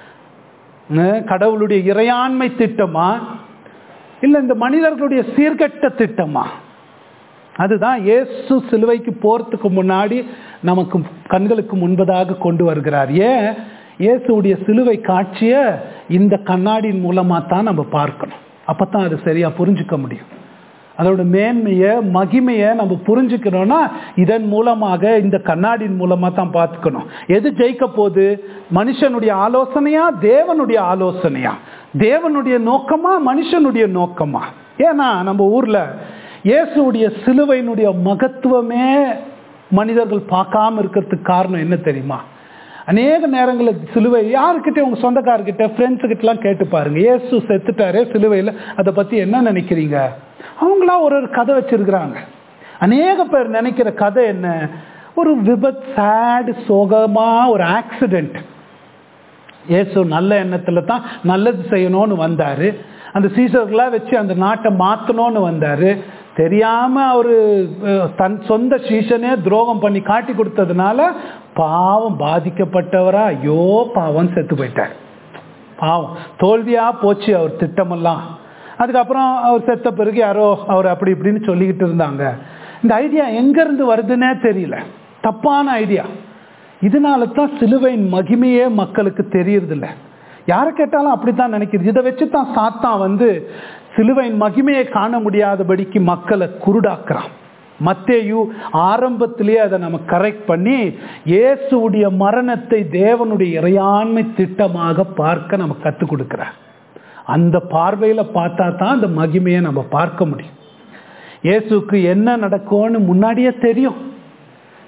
அஹ் கடவுளுடைய இறையாண்மை திட்டமா இல்ல இந்த மனிதர்களுடைய சீர்கெட்ட திட்டமா அதுதான் இயேசு சிலுவைக்கு போறதுக்கு முன்னாடி நமக்கு கண்களுக்கு முன்பதாக கொண்டு வருகிறார் ஏன் இயேசுடைய சிலுவை காட்சிய இந்த கண்ணாடியின் மூலமா தான் நம்ம பார்க்கணும் அப்பதான் அது சரியா புரிஞ்சுக்க முடியும் அதோட மேன்மையை மகிமையை நம்ம புரிஞ்சுக்கணும்னா இதன் மூலமாக இந்த கண்ணாடியின் மூலமா தான் பார்த்துக்கணும் எது ஜெயிக்க போகுது மனுஷனுடைய ஆலோசனையா தேவனுடைய ஆலோசனையா தேவனுடைய நோக்கமா மனுஷனுடைய நோக்கமா ஏன்னா நம்ம ஊர்ல இயேசுடைய சிலுவையினுடைய மகத்துவமே மனிதர்கள் பார்க்காம இருக்கிறதுக்கு காரணம் என்ன தெரியுமா அநேக நேரங்களில் சிலுவை யாருக்கிட்ட உங்க சொந்தக்காரர்கிட்ட ஃப்ரெண்ட்ஸு கிட்டலாம் கேட்டு பாருங்க இயேசு செத்துட்டாரே சிலுவையில் அதை பத்தி என்ன நினைக்கிறீங்க அவங்களா ஒரு ஒரு கதை வச்சிருக்கிறாங்க அநேக பேர் நினைக்கிற கதை என்ன ஒரு விபத் சேட் சோகமா ஒரு ஆக்சிடென்ட் இயேசு நல்ல எண்ணத்துல தான் நல்லது செய்யணும்னு வந்தாரு அந்த சீசர்களா வச்சு அந்த நாட்டை மாத்தணும்னு வந்தாரு தெரியாம அவரு அஹ், தன் சொந்த சீசனே துரோகம் பண்ணி காட்டி கொடுத்ததுனால பாவம் பாதிக்கப்பட்டவரா ஐயோ பாவம் செத்து போயிட்டார் பாவம் தோல்வியா போச்சு அவர் திட்டமெல்லாம் அதுக்கப்புறம் அவர் செத்த பிறகு யாரோ அவர் அப்படி இப்படின்னு சொல்லிக்கிட்டு இருந்தாங்க இந்த ஐடியா எங்க இருந்து வருதுன்னே தெரியல தப்பான ஐடியா இதனால தான் சிலுவையின் மகிமையே மக்களுக்கு தெரியறதில்ல யாரை கேட்டாலும் அப்படித்தான் நினைக்கிறது இதை வச்சு தான் சாத்தான் வந்து சிலுவையின் மகிமையை காண முடியாதபடிக்கு மக்களை குருடாக்குறான் மத்தேயு ஆரம்பத்திலேயே அதை நம்ம கரெக்ட் பண்ணி இயேசுடைய மரணத்தை தேவனுடைய இறையாண்மை திட்டமாக பார்க்க நம்ம கற்றுக் கொடுக்கிறார் அந்த பார்வையில பார்த்தா தான் அந்த மகிமையை நம்ம பார்க்க முடியும் இயேசுக்கு என்ன நடக்கும்னு முன்னாடியே தெரியும்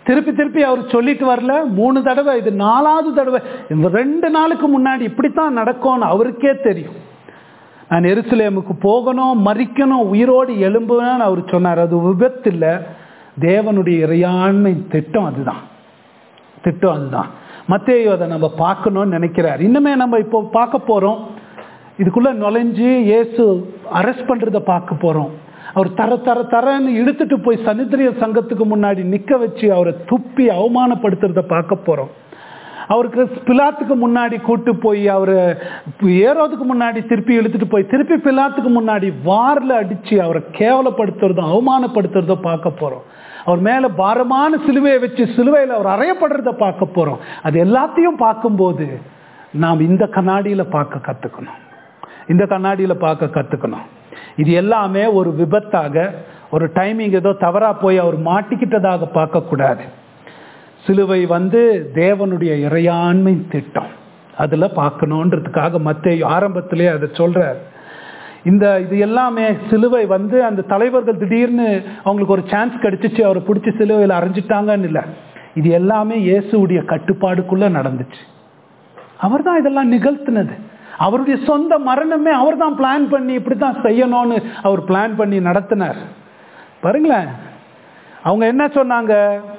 திருப்பி திருப்பி அவர் சொல்லிட்டு வரல மூணு தடவை இது நாலாவது தடவை இந்த ரெண்டு நாளுக்கு முன்னாடி இப்படித்தான் நடக்கும்னு அவருக்கே தெரியும் நான் எருசலேமுக்கு போகணும் மறிக்கணும் உயிரோடு எழும்புன்னு அவர் சொன்னார் அது விபத்து இல்லை தேவனுடைய இறையாண்மை திட்டம் அதுதான் திட்டம் அதுதான் மத்தேயு அதை நம்ம பார்க்கணும்னு நினைக்கிறார் இன்னுமே நம்ம இப்போ பார்க்க போறோம் இதுக்குள்ள நுழைஞ்சு இயேசு அரெஸ்ட் பண்றதை பார்க்க போறோம் அவர் தர தர தரன்னு இழுத்துட்டு போய் சனித்திரிய சங்கத்துக்கு முன்னாடி நிக்க வச்சு அவரை துப்பி அவமானப்படுத்துறத பார்க்க போறோம் அவருக்கு பிலாத்துக்கு முன்னாடி கூட்டு போய் அவர் ஏறோதுக்கு முன்னாடி திருப்பி இழுத்துட்டு போய் திருப்பி பிலாத்துக்கு முன்னாடி வாரில் அடிச்சு அவரை கேவலப்படுத்துறதும் அவமானப்படுத்துறதும் பார்க்க போறோம் அவர் மேல பாரமான சிலுவையை வச்சு சிலுவையில் அவர் அறையப்படுறத பார்க்க போறோம் அது எல்லாத்தையும் பார்க்கும்போது நாம் இந்த கண்ணாடியில பார்க்க கத்துக்கணும் இந்த கண்ணாடியில பார்க்க கத்துக்கணும் இது எல்லாமே ஒரு விபத்தாக ஒரு டைமிங் ஏதோ தவறா போய் அவர் மாட்டிக்கிட்டதாக பார்க்க கூடாது சிலுவை வந்து தேவனுடைய இறையாண்மை திட்டம் அதுல பார்க்கணுன்றதுக்காக மத்த ஆரம்பத்திலே அதை சொல்றார் இந்த இது எல்லாமே சிலுவை வந்து அந்த தலைவர்கள் திடீர்னு அவங்களுக்கு ஒரு சான்ஸ் கிடைச்சிச்சு அவரை பிடிச்சி சிலுவையில் அரைஞ்சிட்டாங்கன்னு இல்லை இது எல்லாமே இயேசுடைய கட்டுப்பாடுக்குள்ள நடந்துச்சு அவர் தான் இதெல்லாம் நிகழ்த்தினது அவருடைய சொந்த மரணமே அவர் தான் பிளான் பண்ணி இப்படி தான் செய்யணும்னு அவர் பிளான் பண்ணி நடத்தினார் பாருங்களேன் அவங்க என்ன சொன்னாங்க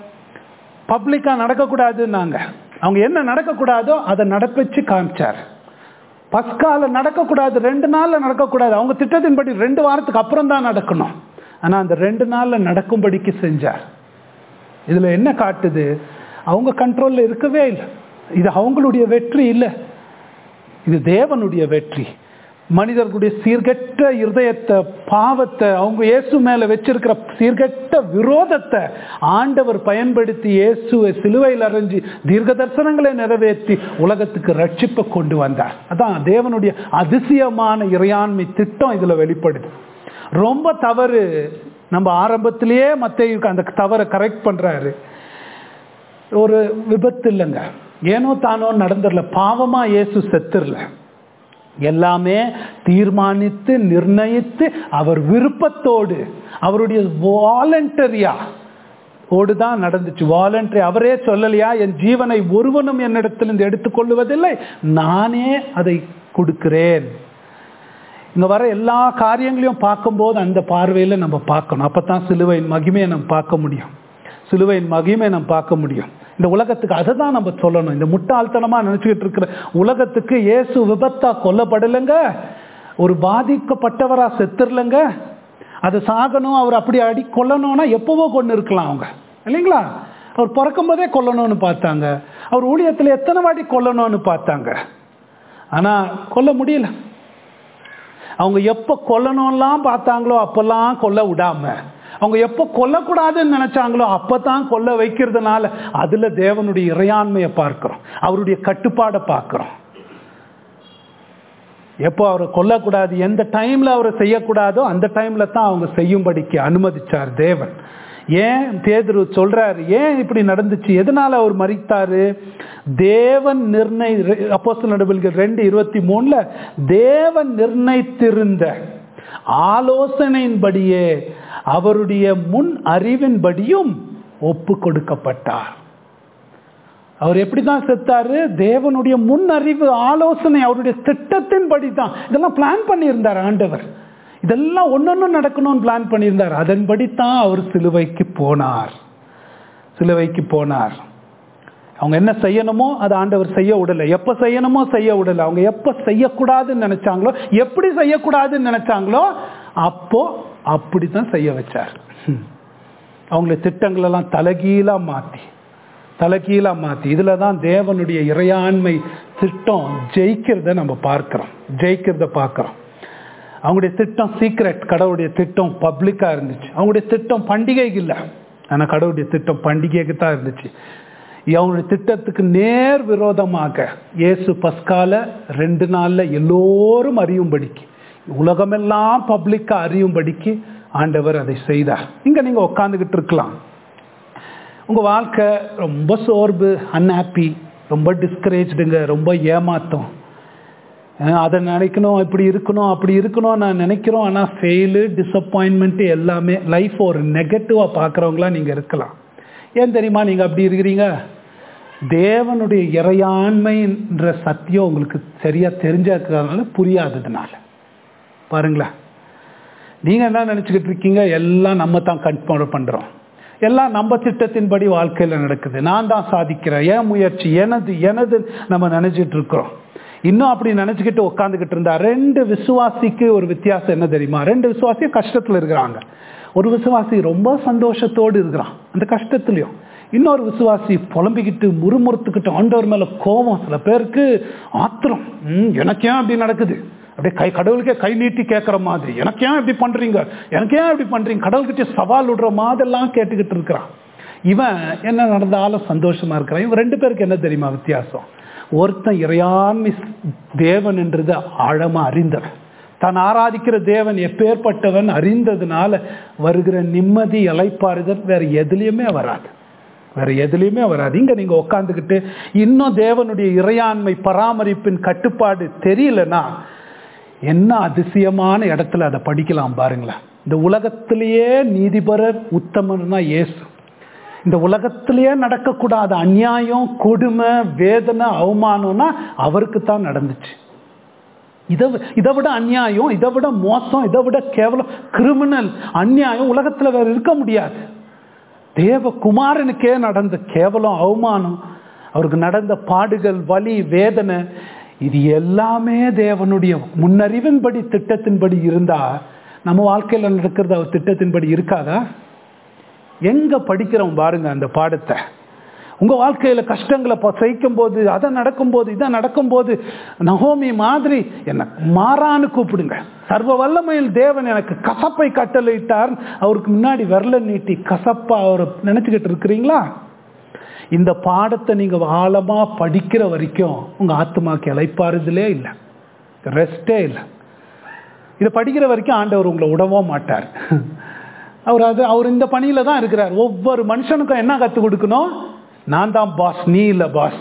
பப்ளிக்கா நடக்கக்கூடாதுன்னாங்க அவங்க என்ன நடக்கக்கூடாதோ அதை நடப்பிச்சு காமிச்சார் பஸ்கால நடக்கக்கூடாது ரெண்டு நாள்ல நடக்கக்கூடாது அவங்க திட்டத்தின்படி ரெண்டு வாரத்துக்கு அப்புறம் தான் நடக்கணும் ஆனா அந்த ரெண்டு நாள்ல நடக்கும்படிக்கு செஞ்சார் இதுல என்ன காட்டுது அவங்க கண்ட்ரோல்ல இருக்கவே இல்லை இது அவங்களுடைய வெற்றி இல்லை இது தேவனுடைய வெற்றி மனிதர்களுடைய சீர்கெட்ட இருதயத்தை பாவத்தை அவங்க இயேசு மேல வச்சிருக்கிற சீர்கெட்ட விரோதத்தை ஆண்டவர் பயன்படுத்தி இயேசுவை சிலுவையில் அரைஞ்சி தீர்க்க தரிசனங்களை நிறைவேற்றி உலகத்துக்கு ரட்சிப்பை கொண்டு வந்தார் அதான் தேவனுடைய அதிசயமான இறையாண்மை திட்டம் இதுல வெளிப்படுது ரொம்ப தவறு நம்ம ஆரம்பத்திலேயே மத்திய அந்த தவறை கரெக்ட் பண்றாரு ஒரு விபத்து இல்லைங்க ஏனோ தானோ நடந்துடல பாவமா இயேசு செத்துடல எல்லாமே தீர்மானித்து நிர்ணயித்து அவர் விருப்பத்தோடு அவருடைய வாலண்டரியா ஓடு தான் நடந்துச்சு வாலண்டரி அவரே சொல்லலையா என் ஜீவனை ஒருவனும் என்னிடத்திலிருந்து எடுத்துக்கொள்வதில்லை நானே அதை கொடுக்கிறேன் இங்க வர எல்லா காரியங்களையும் பார்க்கும்போது அந்த பார்வையில நம்ம பார்க்கணும் அப்பதான் சிலுவையின் மகிமையை நம்ம பார்க்க முடியும் சிலுவையின் மகிமை நம்ம பார்க்க முடியும் இந்த உலகத்துக்கு அதை தான் நம்ம சொல்லணும் இந்த முட்டாள்தனமா நினைச்சுக்கிட்டு இருக்கிற உலகத்துக்கு இயேசு விபத்தா கொல்லப்படலைங்க ஒரு பாதிக்கப்பட்டவரா செத்துர்லங்க அது சாகணும் அவர் அப்படி அடி கொல்லணும்னா எப்பவோ கொண்டு இருக்கலாம் அவங்க இல்லைங்களா அவர் பிறக்கும் போதே கொல்லணும்னு பார்த்தாங்க அவர் ஊழியத்தில் எத்தனை வாட்டி கொல்லணும்னு பார்த்தாங்க ஆனா கொல்ல முடியல அவங்க எப்போ கொல்லணும்லாம் பார்த்தாங்களோ அப்பெல்லாம் கொல்ல விடாம அவங்க எப்போ கொல்லக்கூடாதுன்னு நினைச்சாங்களோ அப்பதான் கொல்ல வைக்கிறதுனால அதுல தேவனுடைய இறையாண்மையை பார்க்கிறோம் அவருடைய கட்டுப்பாடை பார்க்கிறோம் எப்போ அவரை கொல்லக்கூடாது எந்த டைம்ல அவரை செய்யக்கூடாதோ அந்த டைம்ல தான் அவங்க செய்யும்படிக்கு அனுமதிச்சார் தேவன் ஏன் பேதுரு சொல்றாரு ஏன் இப்படி நடந்துச்சு எதனால அவர் மறித்தாரு தேவன் நிர்ணய அப்போஸ்தலர் நடவடிக்கைகள் ரெண்டு இருபத்தி மூணுல தேவன் நிர்ணயித்திருந்த ஆலோசனையின்படியே அவருடைய முன் அறிவின்படியும் ஒப்பு கொடுக்கப்பட்டார் அவர் எப்படிதான் செத்தாரு தேவனுடைய முன் அறிவு ஆலோசனை அவருடைய திட்டத்தின்படி தான் இதெல்லாம் பிளான் பண்ணியிருந்தார் ஆண்டவர் இதெல்லாம் ஒன்னொன்னு நடக்கணும்னு பிளான் பண்ணியிருந்தார் அதன்படி தான் அவர் சிலுவைக்கு போனார் சிலுவைக்கு போனார் அவங்க என்ன செய்யணுமோ அதை ஆண்டவர் செய்ய விடல எப்ப செய்யணுமோ செய்ய விடல அவங்க எப்ப செய்யக்கூடாதுன்னு நினைச்சாங்களோ எப்படி செய்யக்கூடாதுன்னு நினைச்சாங்களோ அப்போ அப்படித்தான் செய்ய வச்சார் அவங்களுடைய திட்டங்கள் எல்லாம் தலைகீழா மாத்தி தலைகீழா மாத்தி இதுல தான் தேவனுடைய இறையாண்மை திட்டம் ஜெயிக்கிறத நம்ம பார்க்கிறோம் ஜெயிக்கிறத பார்க்கிறோம் அவங்களுடைய திட்டம் சீக்ரெட் கடவுளுடைய திட்டம் பப்ளிக்கா இருந்துச்சு அவங்களுடைய திட்டம் பண்டிகைக்கு இல்லை ஆனா கடவுளுடைய திட்டம் பண்டிகைக்கு தான் இருந்துச்சு அவங்களுடைய திட்டத்துக்கு நேர் விரோதமாக இயேசு பஸ்கால ரெண்டு நாள்ல எல்லோரும் அறியும்படிக்கு உலகமெல்லாம் பப்ளிக்கா அறியும்படிக்கு ஆண்டவர் அதை செய்தார் இங்க நீங்க உட்காந்துக்கிட்டு இருக்கலாம் உங்க வாழ்க்கை ரொம்ப சோர்வு அன்ஹாப்பி ரொம்ப டிஸ்கரேஜ்டுங்க ரொம்ப ஏமாத்தம் அதை நினைக்கணும் இப்படி இருக்கணும் அப்படி இருக்கணும் நான் நினைக்கிறோம் ஆனால் ஃபெயிலு டிசப்பாயின்மெண்ட்டு எல்லாமே லைஃப் ஒரு நெகட்டிவாக பார்க்குறவங்களா நீங்கள் இருக்கலாம் ஏன் தெரியுமா நீங்க அப்படி இருக்கிறீங்க தேவனுடைய இறையாண்மைன்ற சத்தியம் உங்களுக்கு சரியா தெரிஞ்சிருக்கிறதுனால புரியாததுனால பாருங்களேன் நீங்க என்ன நினைச்சுக்கிட்டு இருக்கீங்க எல்லாம் நம்ம தான் கண்ட்ரோல் பண்றோம் எல்லாம் நம்ம திட்டத்தின்படி வாழ்க்கையில நடக்குது நான் தான் சாதிக்கிறேன் ஏன் முயற்சி எனது எனது நம்ம நினைச்சிட்டு இருக்கிறோம் இன்னும் அப்படி நினைச்சுக்கிட்டு உட்காந்துக்கிட்டு இருந்தா ரெண்டு விசுவாசிக்கு ஒரு வித்தியாசம் என்ன தெரியுமா ரெண்டு விசுவாசி கஷ்டத்துல இருக்கிறாங்க ஒரு விசுவாசி ரொம்ப சந்தோஷத்தோடு இருக்கிறான் அந்த கஷ்டத்துலயும் இன்னொரு விசுவாசி புலம்பிக்கிட்டு முறுமுறுத்துக்கிட்டு ஆண்டவர் மேல கோபம் சில பேருக்கு ஆத்திரம் ம், எனக்கு ஏன் அப்படி நடக்குது அப்படியே கை கடவுளுக்கே கை நீட்டி கேட்குற மாதிரி எனக்கு ஏன் இப்படி பண்றீங்க எனக்கு ஏன் இப்படி பண்றீங்க கடவுள்கிட்ட சவால் விடுற மாதிரிலாம் கேட்டுக்கிட்டு இருக்கிறான் இவன் என்ன நடந்தாலும் சந்தோஷமா இருக்கிறான் இவன் ரெண்டு பேருக்கு என்ன தெரியுமா வித்தியாசம் ஒருத்தன் இறையாண்மை தேவன் என்றது ஆழமா அறிந்தவன் தான் ஆராதிக்கிற தேவன் எப்பேற்பட்டவன் அறிந்ததுனால வருகிற நிம்மதி இலைப்பாறுதல் வேற எதுலையுமே வராது வேற எதுலையுமே வராது இங்க நீங்க உட்காந்துக்கிட்டு இன்னும் தேவனுடைய இறையாண்மை பராமரிப்பின் கட்டுப்பாடு தெரியலன்னா என்ன அதிசயமான இடத்துல அதை படிக்கலாம் பாருங்களேன் இந்த உலகத்திலேயே நீதிபரர் உத்தமர்னா இயேசு இந்த உலகத்திலேயே நடக்கக்கூடாத அநியாயம் கொடுமை வேதனை அவமானம்னா அவருக்கு தான் நடந்துச்சு இதை வி- இதை விட அநியாயம் இதை விட மோசம் இதை விட கேவலம் கிரிமினல் அநியாயம் உலகத்துல வேற இருக்க முடியாது தேவ குமாரனுக்கே நடந்த கேவலம் அவமானம் அவருக்கு நடந்த பாடுகள் வலி வேதனை இது எல்லாமே தேவனுடைய முன்னறிவின்படி திட்டத்தின்படி இருந்தா நம்ம வாழ்க்கையில நடக்கிறது அவர் திட்டத்தின்படி இருக்காதா எங்க படிக்கிறோம் பாருங்க அந்த பாடத்தை உங்க வாழ்க்கையில கஷ்டங்களை ப- சகிக்கும் போது அதை நடக்கும்போது இதை நடக்கும்போது நகோமி மாதிரி என்ன மாறான்னு கூப்பிடுங்க சர்வ வல்லமையில் தேவன் எனக்கு கசப்பை கட்டளையிட்டார் அவருக்கு முன்னாடி விரல நீட்டி கசப்பா அவர் நினைச்சுக்கிட்டு இருக்கிறீங்களா இந்த பாடத்தை நீங்க ஆழமா படிக்கிற வரைக்கும் உங்க ஆத்மாக்கு இழைப்பாறுதலே இல்லை ரெஸ்டே இல்லை இதை படிக்கிற வரைக்கும் ஆண்டவர் உங்களை விடவும் மாட்டார் அவர் அது அவர் இந்த பணியில தான் இருக்கிறார் ஒவ்வொரு மனுஷனுக்கும் என்ன கற்றுக் கொடுக்கணும் நான் தான் பாஸ் நீ இல்லை பாஸ்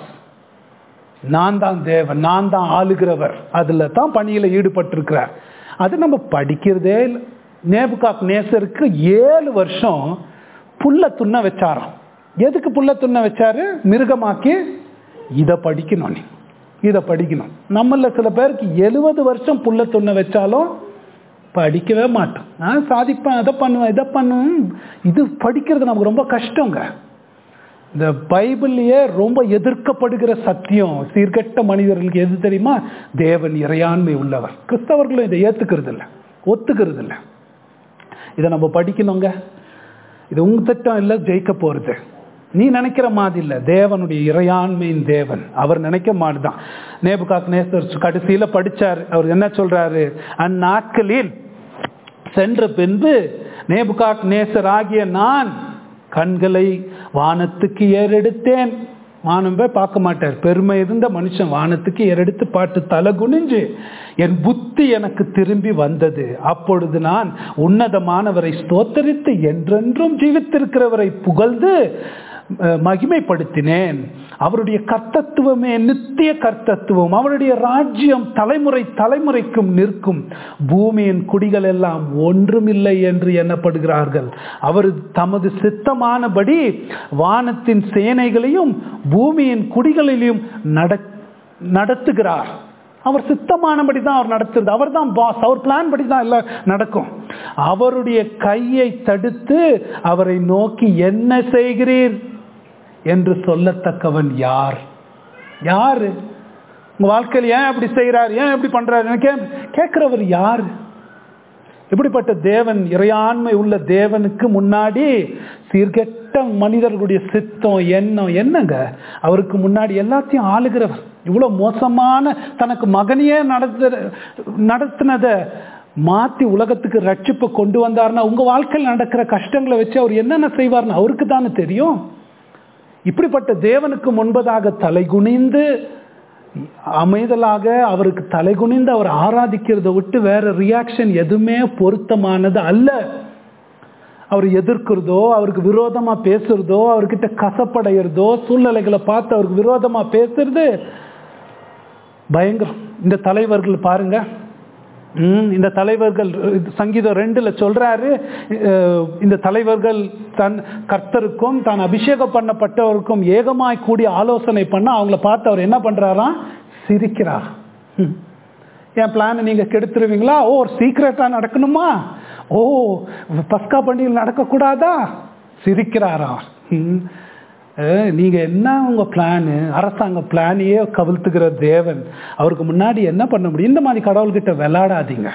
நான் தான் தேவன் நான் தான் ஆளுகிறவர் அதில் தான் பணியில் ஈடுபட்டிருக்கிறார் அது நம்ம படிக்கிறதே இல்லை நேபுகாக் நேசருக்கு ஏழு வருஷம் புல்ல துண்ண வச்சாராம் எதுக்கு புல்ல துண்ண வச்சாரு மிருகமாக்கி இதை படிக்கணும் நீ இதை படிக்கணும் நம்மள சில பேருக்கு எழுபது வருஷம் புல்ல துண்ண வச்சாலும் படிக்கவே மாட்டோம் நான் சாதிப்பேன் அதை பண்ணுவேன் இதை பண்ணுவேன் இது படிக்கிறது நமக்கு ரொம்ப கஷ்டங்க இந்த பைபிள்லயே ரொம்ப எதிர்க்கப்படுகிற சத்தியம் சீர்கெட்ட மனிதர்களுக்கு எது தெரியுமா தேவன் இறையாண்மை உள்ளவர் கிறிஸ்தவர்களும் இதை ஏத்துக்கிறது இல்லை ஒத்துக்கிறது இல்லை இதை நம்ம படிக்கணுங்க இது உங்க திட்டம் இல்லை ஜெயிக்க போறது நீ நினைக்கிற மாதிரி இல்லை தேவனுடைய இறையாண்மையின் தேவன் அவர் நினைக்க மாதிரிதான் நேபுகாக் நேசர் கடைசியில படிச்சார் அவர் என்ன சொல்றாரு அந்நாட்களில் சென்ற பின்பு நேபுகாக் நேசர் ஆகிய நான் கண்களை வானத்துக்கு ஏறெடுத்தேன் வானம் போய் பார்க்க மாட்டார் பெருமை இருந்த மனுஷன் வானத்துக்கு ஏறெடுத்து பாட்டு தலை குனிஞ்சு என் புத்தி எனக்கு திரும்பி வந்தது அப்பொழுது நான் உன்னதமானவரை ஸ்தோத்தரித்து என்றென்றும் ஜீவித்திருக்கிறவரை புகழ்ந்து அஹ், மகிமைப்படுத்தினேன் அவருடைய கர்த்தத்துவமே நித்திய கர்த்தத்துவம் அவருடைய ராஜ்யம் தலைமுறை தலைமுறைக்கும் நிற்கும் பூமியின் குடிகள் எல்லாம் ஒன்றுமில்லை என்று எண்ணப்படுகிறார்கள் அவர் தமது சித்தமானபடி வானத்தின் சேனைகளையும் பூமியின் குடிகளிலும் நட நடத்துகிறார் அவர் சித்தமானபடி தான் அவர் நடத்துறது அவர் தான் பாஸ் அவர் பிளான் படி தான் எல்லாம் நடக்கும் அவருடைய கையை தடுத்து அவரை நோக்கி என்ன செய்கிறீர் என்று சொல்லத்தக்கவன் யார் யாரு உங்க வாழ்க்கையில் ஏன் அப்படி செய்கிறார் ஏன் இப்படி பண்றாரு எனக்கு கேட்கிறவர் யார் இப்படிப்பட்ட தேவன் இறையாண்மை உள்ள தேவனுக்கு முன்னாடி சீர்கெட்ட மனிதர்களுடைய சித்தம் எண்ணம் என்னங்க அவருக்கு முன்னாடி எல்லாத்தையும் ஆளுகிறவர் இவ்வளவு மோசமான தனக்கு மகனையே நடத்த நடத்தினத மாத்தி உலகத்துக்கு ரட்சிப்பு கொண்டு வந்தார்னா உங்க வாழ்க்கையில் நடக்கிற கஷ்டங்களை வச்சு அவர் என்னென்ன செய்வார்னு அவருக்கு தானே தெரியும் இப்படிப்பட்ட தேவனுக்கு முன்பதாக தலைகுனிந்து அமைதலாக அவருக்கு தலைகுனிந்து அவர் ஆராதிக்கிறதை விட்டு வேற ரியாக்ஷன் எதுவுமே பொருத்தமானது அல்ல அவர் எதிர்க்கிறதோ அவருக்கு விரோதமா பேசுறதோ அவர்கிட்ட கசப்படைகிறதோ சூழ்நிலைகளை பார்த்து அவருக்கு விரோதமா பேசுறது பயங்கரம் இந்த தலைவர்கள் பாருங்க ம், இந்த தலைவர்கள் இது சங்கீதம் ரெண்டுல சொல்றாரு அஹ், இந்த தலைவர்கள் தன் கர்த்தருக்கும் தான் அபிஷேகம் பண்ணப்பட்டவருக்கும் ஏகமாய் கூடி ஆலோசனை பண்ண அவங்கள பார்த்து அவர் என்ன பண்றாராம் சிரிக்கிறார் ம். என் பிளான் நீங்க கெடுத்துருவீங்களா ஓ ஒரு சீக்கிரட்டா நடக்கணுமா ஓ பஸ்கா பண்டிகை நடக்கக்கூடாதா சிரிக்கிறாரா ம். அஹ், நீங்க என்ன உங்க பிளானு அரசாங்க பிளானையே கவிழ்த்துக்கிற தேவன் அவருக்கு முன்னாடி என்ன பண்ண முடியும் இந்த மாதிரி கடவுள்கிட்ட விளையாடாதீங்க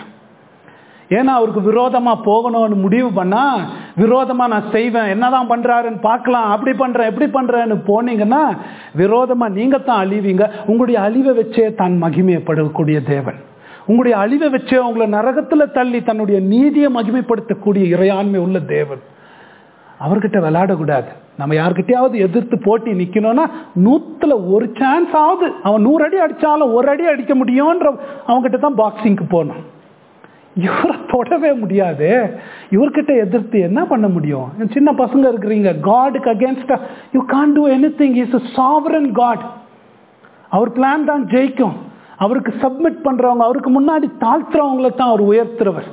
ஏன்னா அவருக்கு விரோதமா போகணும்னு முடிவு பண்ணா விரோதமா நான் செய்வேன் என்னதான் பண்றாருன்னு பார்க்கலாம் அப்படி பண்றேன் எப்படி பண்றேன்னு போனீங்கன்னா விரோதமா நீங்க தான் அழிவீங்க உங்களுடைய அழிவை வச்சே தான் மகிமையப்படக்கூடிய தேவன் உங்களுடைய அழிவை வச்சே உங்களை நரகத்துல தள்ளி தன்னுடைய நீதியை மகிமைப்படுத்தக்கூடிய இறையாண்மை உள்ள தேவன் அவர்கிட்ட விளையாடக்கூடாது நம்ம யார்கிட்டயாவது எதிர்த்து போட்டி நிக்கணும்னா நூத்துல ஒரு சான்ஸ் ஆகுது அவன் நூறு அடி அடிச்சாலும் ஒரு அடி அடிக்க முடியும்ன்ற அவன்கிட்ட தான் பாக்ஸிங்க்கு போகணும் இவரை தொடவே முடியாது இவர்கிட்ட எதிர்த்து என்ன பண்ண முடியும் சின்ன பசங்க இருக்கிறீங்க காடுக்கு அகேன்ஸ்டா you can't do anything is sovereign God அவர் பிளான் தான் ஜெயிக்கும் அவருக்கு சப்மிட் பண்றவங்க அவருக்கு முன்னாடி தாழ்த்துறவங்களை தான் அவர் உயர்த்துறவர்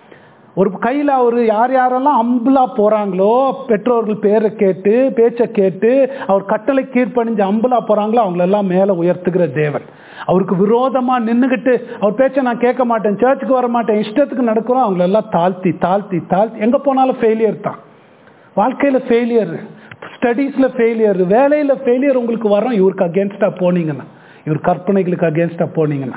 ஒரு கையில் அவர் யார் யாரெல்லாம் அம்புலா போகிறாங்களோ பெற்றோர்கள் பேரை கேட்டு பேச்சை கேட்டு அவர் கட்டளை கீழ்ப்பணிஞ்சு அம்புலா போகிறாங்களோ அவங்களெல்லாம் மேலே உயர்த்துகிற தேவன் அவருக்கு விரோதமாக நின்றுக்கிட்டு அவர் பேச்சை நான் கேட்க மாட்டேன் சர்ச்சுக்கு வர மாட்டேன் இஷ்டத்துக்கு நடக்கிறோம் அவங்களெல்லாம் தாழ்த்தி தாழ்த்தி தாழ்த்தி எங்கே போனாலும் ஃபெயிலியர் தான் வாழ்க்கையில் ஃபெயிலியர் ஸ்டடீஸில் ஃபெயிலியர் வேலையில் ஃபெயிலியர் உங்களுக்கு வரும் இவருக்கு அகேன்ஸ்டாக போனீங்கன்னா இவர் கற்பனைகளுக்கு அகேன்ஸ்டாக போனீங்கன்னா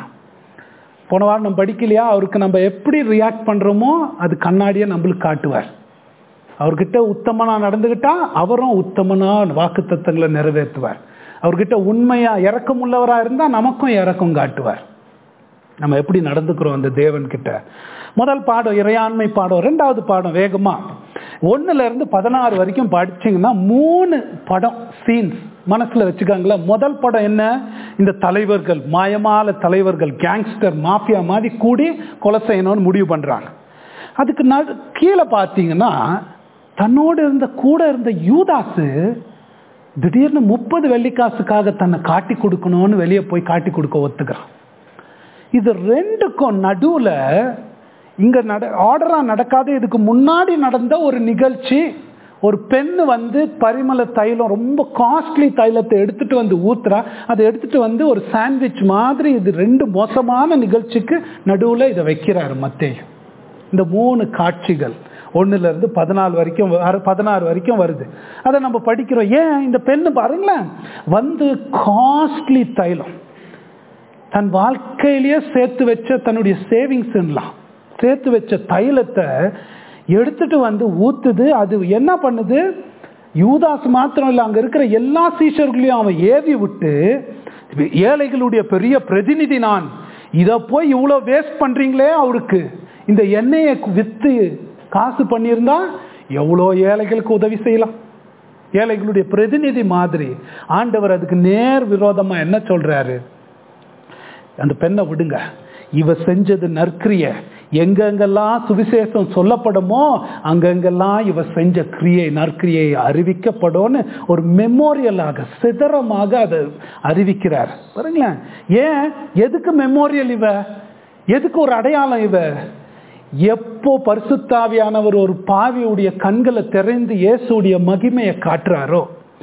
போன வாரம் நம்ம படிக்கலையா அவருக்கு நம்ம எப்படி ரியாக்ட் பண்ணுறோமோ அது கண்ணாடியை நம்மளுக்கு காட்டுவார் அவர்கிட்ட உத்தமனா நடந்துக்கிட்டா அவரும் உத்தமனா வாக்கு தத்தங்களை நிறைவேற்றுவார் அவர்கிட்ட உண்மையா இறக்கம் உள்ளவராக இருந்தால் நமக்கும் இறக்கம் காட்டுவார் நம்ம எப்படி நடந்துக்கிறோம் அந்த தேவன் கிட்ட முதல் பாடம் இறையாண்மை பாடம் ரெண்டாவது பாடம் வேகமா ஒண்ணுல இருந்து பதினாறு வரைக்கும் படிச்சீங்கன்னா மூணு படம் சீன்ஸ் மனசுல வச்சுக்காங்களா முதல் படம் என்ன இந்த தலைவர்கள் மாயமால தலைவர்கள் கேங்ஸ்டர் மாஃபியா மாதிரி கூடி கொலை செய்யணும்னு முடிவு பண்றாங்க அதுக்கு நடு கீழே பார்த்தீங்கன்னா தன்னோடு இருந்த கூட இருந்த யூதாசு திடீர்னு முப்பது வெள்ளிக்காசுக்காக தன்னை காட்டி கொடுக்கணும்னு வெளியே போய் காட்டி கொடுக்க ஒத்துக்கிறான் இது ரெண்டுக்கும் நடுவுல இங்க நட ஆர்டரா நடக்காத இதுக்கு முன்னாடி நடந்த ஒரு நிகழ்ச்சி ஒரு பெண் வந்து பரிமள தைலம் ரொம்ப காஸ்ட்லி தைலத்தை எடுத்துட்டு வந்து ஊத்துறா அதை எடுத்துட்டு வந்து ஒரு சாண்ட்விச் மாதிரி இது ரெண்டு மோசமான நிகழ்ச்சிக்கு நடுவுல இதை வைக்கிறாரு மத்தேயும் இந்த மூணு காட்சிகள் ஒண்ணுல இருந்து பதினாலு வரைக்கும் வ- பதினாறு வரைக்கும் வருது அதை நம்ம படிக்கிறோம் ஏன் இந்த பெண்ணு பாருங்களேன் வந்து காஸ்ட்லி தைலம் தன் வாழ்க்கையிலேயே சேர்த்து வச்ச தன்னுடைய சேவிங்ஸ்லாம் சேர்த்து வச்ச தைலத்தை எடுத்துட்டு வந்து ஊத்துது அது என்ன பண்ணுது யூதாஸ் மாத்திரம் இல்லை அங்க இருக்கிற எல்லா சீஷர்களையும் அவன் ஏவி விட்டு ஏழைகளுடைய பெரிய பிரதிநிதி நான் இதை போய் இவ்வளோ வேஸ்ட் பண்றீங்களே அவருக்கு இந்த எண்ணெயை வித்து காசு பண்ணியிருந்தா எவ்வளோ ஏழைகளுக்கு உதவி செய்யலாம் ஏழைகளுடைய பிரதிநிதி மாதிரி ஆண்டவர் அதுக்கு நேர் விரோதமா என்ன சொல்றாரு அந்த பெண்ணை விடுங்க இவ செஞ்சது நற்கிரிய எங்கெங்கெல்லாம் சுவிசேஷம் சொல்லப்படுமோ அங்கெங்கெல்லாம் இவ செஞ்ச கிரியை நற்கிரியை அறிவிக்கப்படும்னு ஒரு மெமோரியலாக சிதறமாக அதை அறிவிக்கிறார் பாருங்களேன் ஏன் எதுக்கு மெமோரியல் இவ எதுக்கு ஒரு அடையாளம் இவ எப்போ பரிசுத்தாவியானவர் ஒரு பாவியுடைய கண்களை திறந்து இயேசுடைய மகிமையை காட்டுறாரோ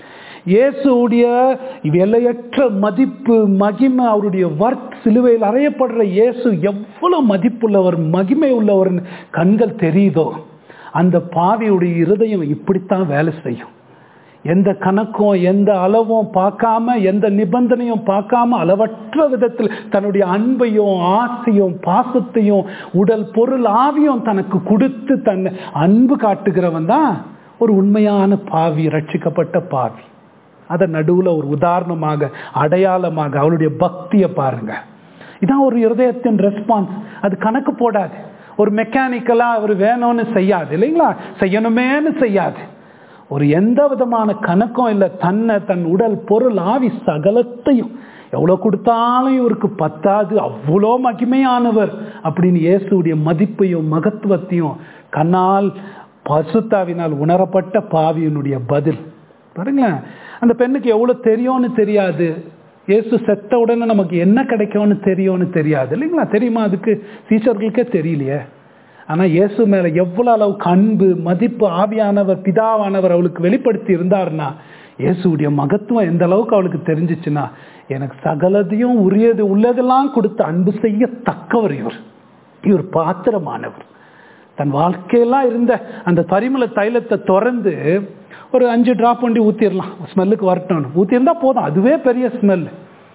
இயேசுடைய எல்லையற்ற மதிப்பு மகிமை அவருடைய ஒர்க் சிலுவையில் அறையப்படுற இயேசு எவ்வளவு மதிப்புள்ளவர் மகிமை உள்ளவர் கண்கள் தெரியுதோ அந்த பாவியுடைய இருதயம் இப்படித்தான் வேலை செய்யும் எந்த கணக்கும் எந்த அளவும் பார்க்காம எந்த நிபந்தனையும் பார்க்காம அளவற்ற விதத்தில் தன்னுடைய அன்பையும் ஆசையும் பாசத்தையும் உடல் பொருள் ஆவியும் தனக்கு கொடுத்து தன் அன்பு காட்டுகிறவன் தான் ஒரு உண்மையான பாவி ரட்சிக்கப்பட்ட பாவி அதை நடுவுல ஒரு உதாரணமாக அடையாளமாக அவளுடைய பக்தியை பாருங்க இதான் ஒரு இருதயத்தின் ரெஸ்பான்ஸ் அது கணக்கு போடாது ஒரு மெக்கானிக்கலா அவர் வேணும்னு செய்யாது இல்லைங்களா செய்யணுமேன்னு செய்யாது ஒரு எந்த விதமான கணக்கும் இல்லை தன்னை தன் உடல் பொருள் ஆவி சகலத்தையும் எவ்வளோ கொடுத்தாலும் இவருக்கு பத்தாது அவ்வளோ மகிமையானவர் அப்படின்னு இயேசுடைய மதிப்பையும் மகத்துவத்தையும் கண்ணால் பசுத்தாவினால் உணரப்பட்ட பாவியினுடைய பதில் பாருங்களேன் அந்த பெண்ணுக்கு எவ்வளோ தெரியும்னு தெரியாது இயேசு செத்த உடனே நமக்கு என்ன கிடைக்கும்னு தெரியும்னு தெரியாது இல்லைங்களா தெரியுமா அதுக்கு சீசர்களுக்கே தெரியலையே ஆனால் இயேசு மேலே எவ்வளோ அளவுக்கு அன்பு மதிப்பு ஆவியானவர் பிதாவானவர் அவளுக்கு வெளிப்படுத்தி இருந்தாருன்னா இயேசுடைய மகத்துவம் எந்த அளவுக்கு அவளுக்கு தெரிஞ்சிச்சுன்னா எனக்கு சகலதையும் உரியது உள்ளதெல்லாம் கொடுத்து அன்பு செய்ய தக்கவர் இவர் இவர் பாத்திரமானவர் தன் வாழ்க்கையெல்லாம் இருந்த அந்த பரிமள தைலத்தை திறந்து ஒரு அஞ்சு டிராப் பண்ணி ஊற்றிடலாம் ஸ்மெல்லுக்கு வரட்டும் ஊற்றிருந்தா போதும் அதுவே பெரிய ஸ்மெல்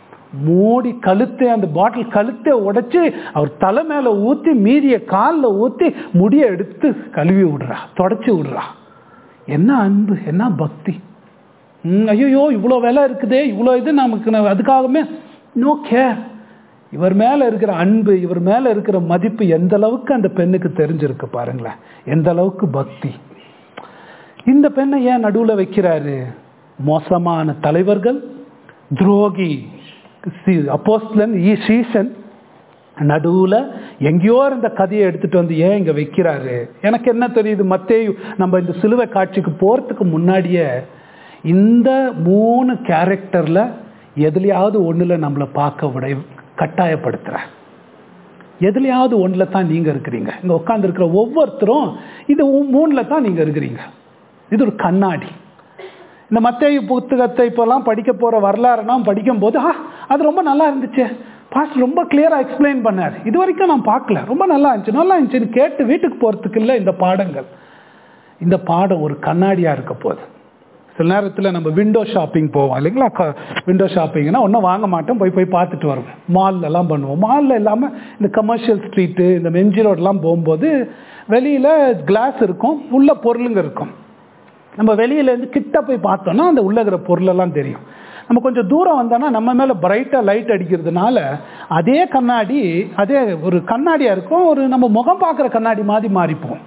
மூடி கழுத்தை அந்த பாட்டில் கழுத்தை உடைச்சு அவர் தலை மேலே ஊற்றி மீதிய காலில் ஊற்றி முடிய எடுத்து கழுவி விடுறா தொடச்சி விடுறா என்ன அன்பு என்ன பக்தி ம் ஐயோ இவ்வளோ விலை இருக்குதே இவ்வளோ இது நமக்கு நான் அதுக்காகவே நோ கேர் இவர் மேலே இருக்கிற அன்பு இவர் மேலே இருக்கிற மதிப்பு எந்த அளவுக்கு அந்த பெண்ணுக்கு தெரிஞ்சிருக்கு பாருங்களேன் எந்த அளவுக்கு பக்தி இந்த பெண்ணை ஏன் நடுவில் வைக்கிறாரு மோசமான தலைவர்கள் துரோகி அப்போஸ்லன் ஈ சீசன் நடுவில் எங்கேயோ இந்த கதையை எடுத்துட்டு வந்து ஏன் இங்கே வைக்கிறாரு எனக்கு என்ன தெரியுது மத்தேயு நம்ம இந்த சிலுவை காட்சிக்கு போகிறதுக்கு முன்னாடியே இந்த மூணு கேரக்டரில் எதுலையாவது ஒன்றில் நம்மளை பார்க்க விட கட்டாயப்படுத்துகிறேன் எதுலையாவது ஒன்றில் தான் நீங்கள் இருக்கிறீங்க இங்கே உட்காந்துருக்கிற ஒவ்வொருத்தரும் இது மூணில் தான் நீங்கள் இருக்கிறீங்க இது ஒரு கண்ணாடி இந்த மத்திய புத்தகத்தை இப்போல்லாம் படிக்க போகிற வரலாறுலாம் படிக்கும்போது ஆ அது ரொம்ப நல்லா இருந்துச்சு பாஸ்ட் ரொம்ப கிளியராக எக்ஸ்பிளைன் பண்ணார் இது வரைக்கும் நான் பார்க்கல ரொம்ப நல்லா இருந்துச்சு நல்லா இருந்துச்சுன்னு கேட்டு வீட்டுக்கு போகிறதுக்கு இல்லை இந்த பாடங்கள் இந்த பாடம் ஒரு கண்ணாடியாக இருக்க போகுது சில நேரத்தில் நம்ம விண்டோ ஷாப்பிங் போவோம் இல்லைங்களா விண்டோ ஷாப்பிங்னா ஒன்றும் வாங்க மாட்டோம் போய் போய் பார்த்துட்டு வருவோம் மால்லலாம் பண்ணுவோம் மாலில் இல்லாமல் இந்த கமர்ஷியல் ஸ்ட்ரீட்டு இந்த மெஞ்சி ரோடெலாம் போகும்போது வெளியில் கிளாஸ் இருக்கும் உள்ள பொருளுங்க இருக்கும் நம்ம வெளியிலேருந்து கிட்ட போய் பார்த்தோம்னா அந்த உள்ள இருக்கிற பொருளெல்லாம் தெரியும் நம்ம கொஞ்சம் தூரம் வந்தோன்னா நம்ம மேலே பிரைட்டாக லைட் அடிக்கிறதுனால அதே கண்ணாடி அதே ஒரு கண்ணாடியாக இருக்கும் ஒரு நம்ம முகம் பார்க்குற கண்ணாடி மாதிரி மாறிப்போம்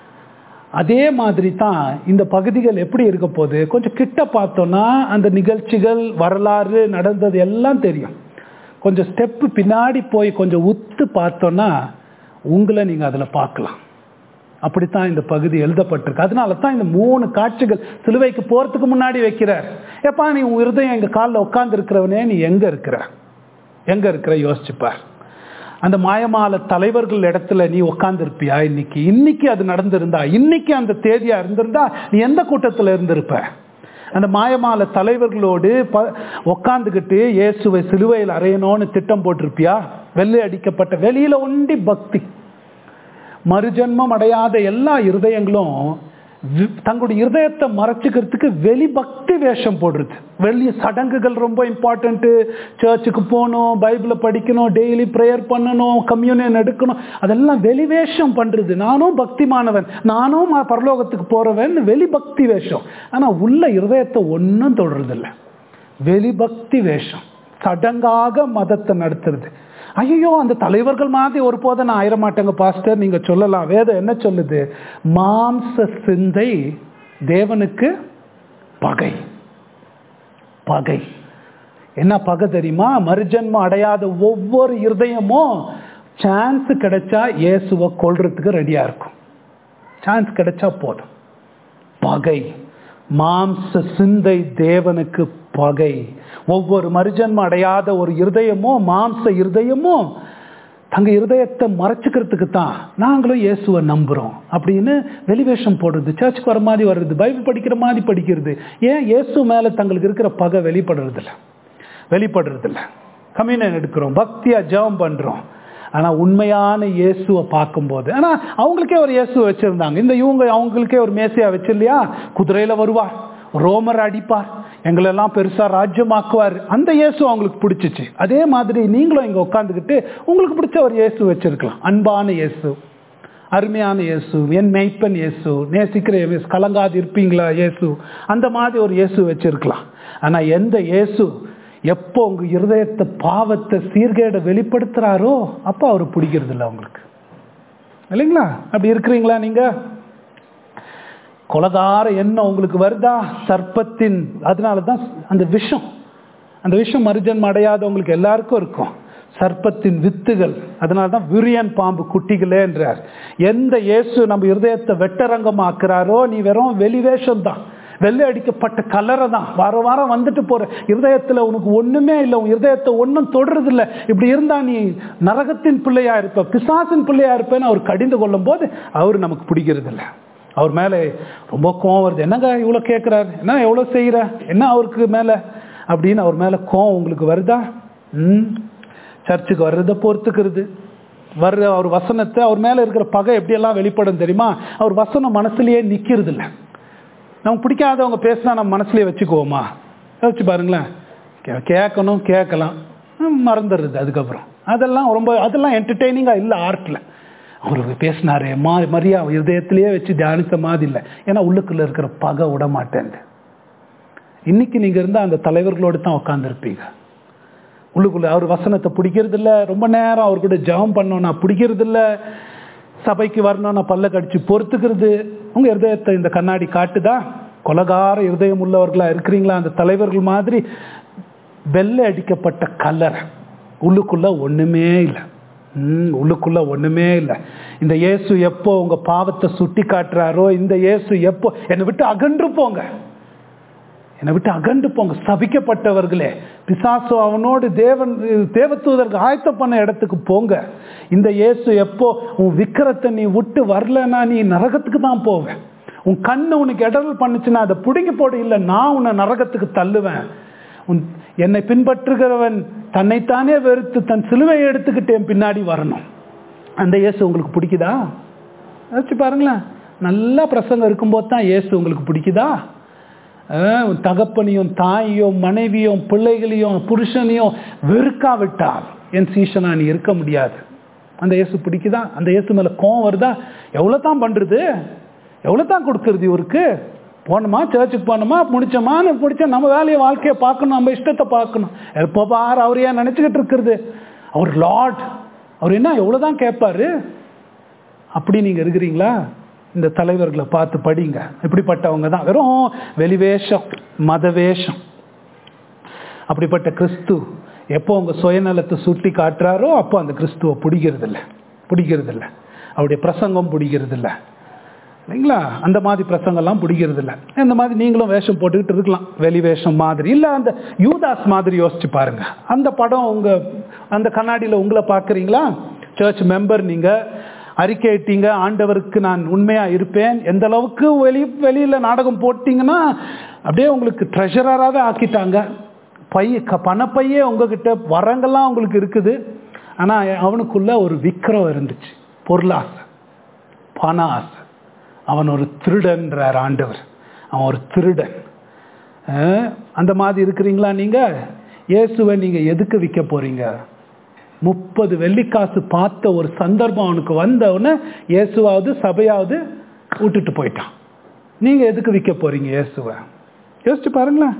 அதே மாதிரி தான் இந்த பகுதிகள் எப்படி இருக்க போகுது கொஞ்சம் கிட்ட பார்த்தோன்னா அந்த நிகழ்ச்சிகள் வரலாறு நடந்தது எல்லாம் தெரியும் கொஞ்சம் ஸ்டெப்பு பின்னாடி போய் கொஞ்சம் உத்து பார்த்தோன்னா உங்களை நீங்கள் அதில் பார்க்கலாம் அப்படித்தான் இந்த பகுதி எழுதப்பட்டிருக்கு அதனால தான் இந்த மூணு காட்சிகள் சிலுவைக்கு போகிறதுக்கு முன்னாடி வைக்கிறார் எப்பா நீ உன் இருதயம் எங்கள் காலில் உட்கார்ந்து இருக்கிறவனே நீ எங்கே இருக்கிற எங்கே இருக்கிற யோசிச்சுப்பார் அந்த மாயமால தலைவர்கள் இடத்துல நீ உட்காந்துருப்பியா இன்னைக்கு இன்னைக்கு அது நடந்திருந்தா இன்னைக்கு அந்த தேதியா இருந்திருந்தா நீ எந்த கூட்டத்தில் இருந்திருப்ப அந்த மாயமால தலைவர்களோடு ப உக்காந்துக்கிட்டு இயேசுவை சிலுவையில் அறையணும்னு திட்டம் போட்டிருப்பியா வெள்ளை அடிக்கப்பட்ட வெளியில ஒண்டி பக்தி மறுஜன்மம் அடையாத எல்லா இருதயங்களும் தங்களுடைய இருதயத்தை மறைச்சிக்கிறதுக்கு வெளி பக்தி வேஷம் போடுறது வெளிய சடங்குகள் ரொம்ப இம்பார்ட்டண்ட்டு சர்ச்சுக்கு போகணும் பைபிளை படிக்கணும் டெய்லி ப்ரேயர் பண்ணணும் கம்யூனியன் எடுக்கணும் அதெல்லாம் வெளி வேஷம் பண்ணுறது நானும் பக்திமானவன் நானும் பரலோகத்துக்கு போகிறவன் வெளி பக்தி வேஷம் ஆனால் உள்ள இருதயத்தை ஒன்றும் தொடர்றதில்லை வெளி பக்தி வேஷம் சடங்காக மதத்தை நடத்துறது ஐயோ அந்த தலைவர்கள் மாதிரி ஒரு போதை நான் ஆயிர மாட்டேங்க பாஸ்டர் நீங்க சொல்லலாம் வேதம் என்ன சொல்லுது மாம்ச சிந்தை தேவனுக்கு பகை பகை என்ன பகை தெரியுமா மறுஜன்மம் அடையாத ஒவ்வொரு இருதயமும் சான்ஸ் கிடைச்சா இயேசுவை கொள்றதுக்கு ரெடியா இருக்கும் சான்ஸ் கிடைச்சா போதும் பகை மாம்ச சிந்தை தேவனுக்கு பகை ஒவ்வொரு மறுஜன்மம் அடையாத ஒரு இருதயமோ மாம்ச இருதயமோ தங்க இருதயத்தை மறைச்சிக்கிறதுக்கு தான் நாங்களும் இயேசுவை நம்புகிறோம் அப்படின்னு வெளிவேஷம் போடுறது சர்ச்சுக்கு வர மாதிரி வர்றது பைபிள் படிக்கிற மாதிரி படிக்கிறது ஏன் இயேசு மேலே தங்களுக்கு இருக்கிற பகை வெளிப்படுறதில்ல வெளிப்படுறதில்ல கம்யூனியன் எடுக்கிறோம் பக்தியாக ஜெபம் பண்ணுறோம் ஆனால் உண்மையான இயேசுவை பார்க்கும்போது ஆனால் அவங்களுக்கே ஒரு இயேசுவை வச்சுருந்தாங்க இந்த இவங்க அவங்களுக்கே ஒரு மேசையா வச்சிருலையா குதிரையில் வருவார் ரோமர் அடிப்பார் எங்களெல்லாம் பெருசாக ராஜ்யமாக்குவார் அந்த இயேசு அவங்களுக்கு பிடிச்சிச்சு அதே மாதிரி நீங்களும் இங்கே உட்காந்துக்கிட்டு உங்களுக்கு பிடிச்ச ஒரு இயேசு வச்சிருக்கலாம் அன்பான இயேசு அருமையான இயேசு என் மெய்ப்பன் இயேசு நேசிக்கிற இயேசு கலங்காது இருப்பீங்களா இயேசு அந்த மாதிரி ஒரு இயேசு வச்சிருக்கலாம் ஆனால் எந்த இயேசு எப்போ உங்க இருதயத்தை பாவத்தை சீர்கேடை வெளிப்படுத்துறாரோ அப்போ அவர் பிடிக்கிறது இல்லை அவங்களுக்கு இல்லைங்களா அப்படி இருக்கிறீங்களா நீங்க கொலதார எண்ணம் உங்களுக்கு வருதா சர்ப்பத்தின் அதனால தான் அந்த விஷம் அந்த விஷம் மறுஜன்மம் அடையாதவங்களுக்கு எல்லாருக்கும் இருக்கும் சர்ப்பத்தின் வித்துகள் அதனால தான் விரியன் பாம்பு குட்டிகளே என்றார் எந்த இயேசு நம்ம இருதயத்தை வெட்டரங்கமாக்குறாரோ நீ வெறும் வெளிவேஷம் தான் வெள்ளை அடிக்கப்பட்ட கலரை தான் வார வாரம் வந்துட்டு போற இருதயத்துல உனக்கு ஒண்ணுமே இல்லை உன் இருதயத்தை ஒன்றும் தொடறது இல்லை இப்படி இருந்தா நீ நரகத்தின் பிள்ளையா இருப்ப பிசாசின் பிள்ளையா இருப்பேன்னு அவர் கடிந்து கொள்ளும் போது அவர் நமக்கு பிடிக்கிறது இல்லை அவர் மேலே ரொம்ப கோவம் வருது என்னங்க இவ்வளோ கேட்குறாரு என்ன எவ்வளோ செய்கிற என்ன அவருக்கு மேலே அப்படின்னு அவர் மேலே கோவம் உங்களுக்கு வருதா ம் சர்ச்சுக்கு வர்றதை பொறுத்துக்கிறது வர்ற அவர் வசனத்தை அவர் மேலே இருக்கிற பகை எப்படியெல்லாம் வெளிப்படும் தெரியுமா அவர் வசனம் மனசுலயே நிற்கிறது இல்லை நமக்கு பிடிக்காதவங்க பேசினா நம்ம மனசுலயே வச்சுக்குவோமா யோசிச்சு பாருங்களேன் கே- கேட்கணும் கேட்கலாம் ஹம், மறந்துடுறது அதுக்கப்புறம் அதெல்லாம் ரொம்ப அதெல்லாம் என்டர்டெய்னிங்காக இல்லை ஆர்ட்டில் அவர் பேசினாரே மா மரியா இதயத்திலேயே வச்சு தியானித்த மாதிரி இல்லை ஏன்னா உள்ளுக்குள்ள இருக்கிற பகை விட மாட்டேன் இன்னைக்கு நீங்கள் இருந்தால் அந்த தலைவர்களோடு தான் உட்காந்துருப்பீங்க உள்ளுக்குள்ள அவர் வசனத்தை பிடிக்கிறது இல்ல ரொம்ப நேரம் அவர் கூட ஜெபம் பண்ணோம்னா பிடிக்கிறது இல்ல சபைக்கு வரணும்னா பல்ல கடிச்சு பொறுத்துக்கிறது உங்க இருதயத்தை இந்த கண்ணாடி காட்டுதா கொலகார இருதயம் உள்ளவர்களா இருக்கிறீங்களா அந்த தலைவர்கள் மாதிரி வெள்ளை அடிக்கப்பட்ட கல்லறை உள்ளுக்குள்ள ஒண்ணுமே இல்லை ம், உள்ளுக்குள்ள ஒண்ணுமே இல்லை இந்த இயேசு எப்போ உங்க பாவத்தை சுட்டி காட்டுறாரோ இந்த இயேசு எப்போ என்னை விட்டு அகன்று போங்க என்னை விட்டு அகண்டு போங்க சபிக்கப்பட்டவர்களே பிசாசு அவனோடு தேவன் தேவதூதருக்கு ஆயத்தம் பண்ண இடத்துக்கு போங்க இந்த இயேசு எப்போ உன் விக்கிரத்தை நீ விட்டு வரலன்னா நீ நரகத்துக்கு தான் போவேன் உன் கண்ணு உனக்கு இடரல் பண்ணுச்சுன்னா அதை பிடுங்கி போட இல்லை நான் உன்னை நரகத்துக்கு தள்ளுவேன் உன் என்னை பின்பற்றுகிறவன் தன்னைத்தானே வெறுத்து தன் சிலுவையை எடுத்துக்கிட்டு என் பின்னாடி வரணும் அந்த இயேசு உங்களுக்கு பிடிக்குதா யோசிச்சு பாருங்களேன் நல்லா பிரசங்கம் இருக்கும்போது தான் இயேசு உங்களுக்கு பிடிக்குதா அஹ், உன் தகப்பனையும் தாயையும் மனைவியும் பிள்ளைகளையும் புருஷனையும் வெறுக்காவிட்டால் என் சீஷனா நீ இருக்க முடியாது அந்த இயேசு பிடிக்குதா அந்த இயேசு மேல கோவம் வருதா எவ்வளோ தான் பண்றது எவ்வளோ தான் கொடுக்கறது இவருக்கு போனோமா சர்ச்சுக்கு போனோமா முடிச்சோமான்னு முடிச்சா நம்ம வேலையை வாழ்க்கையை பார்க்கணும் நம்ம இஷ்டத்தை பார்க்கணும் எப்போ பார் அவர் ஏன் நினச்சிக்கிட்டு இருக்கிறது அவர் லார்ட் அவர் என்ன எவ்வளோ தான் கேட்பாரு அப்படி நீங்க இருக்கிறீங்களா இந்த தலைவர்களை பார்த்து படிங்க இப்படிப்பட்டவங்க தான் வெறும் வெளிவேஷம் மதவேஷம் அப்படிப்பட்ட கிறிஸ்து எப்போ உங்க சுயநலத்தை சுட்டி காட்டுறாரோ அப்போ அந்த கிறிஸ்துவை பிடிக்கிறது இல்லை பிடிக்கிறது இல்லை அவருடைய பிரசங்கம் பிடிக்கிறது இல்லை இல்லைங்களா அந்த மாதிரி பிரசங்கம்லாம் பிடிக்கிறது இல்லை இந்த மாதிரி நீங்களும் வேஷம் போட்டுக்கிட்டு இருக்கலாம் வெளி வேஷம் மாதிரி இல்லை அந்த யூதாஸ் மாதிரி யோசிச்சு பாருங்க அந்த படம் உங்க அந்த கண்ணாடியில் உங்களை பார்க்குறீங்களா சர்ச் மெம்பர் நீங்க அறிக்கையிட்டீங்க ஆண்டவருக்கு நான் உண்மையா இருப்பேன் எந்த அளவுக்கு வெளி வெளியில நாடகம் போட்டீங்கன்னா அப்படியே உங்களுக்கு ட்ரெஷராகவே ஆக்கிட்டாங்க பைய க- பணப்பையே உங்ககிட்ட வரங்கெல்லாம் உங்களுக்கு இருக்குது ஆனா அவனுக்குள்ள ஒரு விக்கிரம் இருந்துச்சு பொருளாசை பண ஆசை அவன் ஒரு திருடன்றார் ஆண்டவர் அவன் ஒரு திருடன் அஹ், அந்த மாதிரி இருக்கிறீங்களா நீங்க இயேசுவை நீங்க எதுக்கு விற்க போறீங்க முப்பது வெள்ளிக்காசு பார்த்த ஒரு சந்தர்ப்பம் அவனுக்கு வந்த உடனே இயேசுவாவது சபையாவது விட்டுட்டு போயிட்டான் நீங்க எதுக்கு விற்க போறீங்க இயேசுவை யோசிச்சு பாருங்களேன்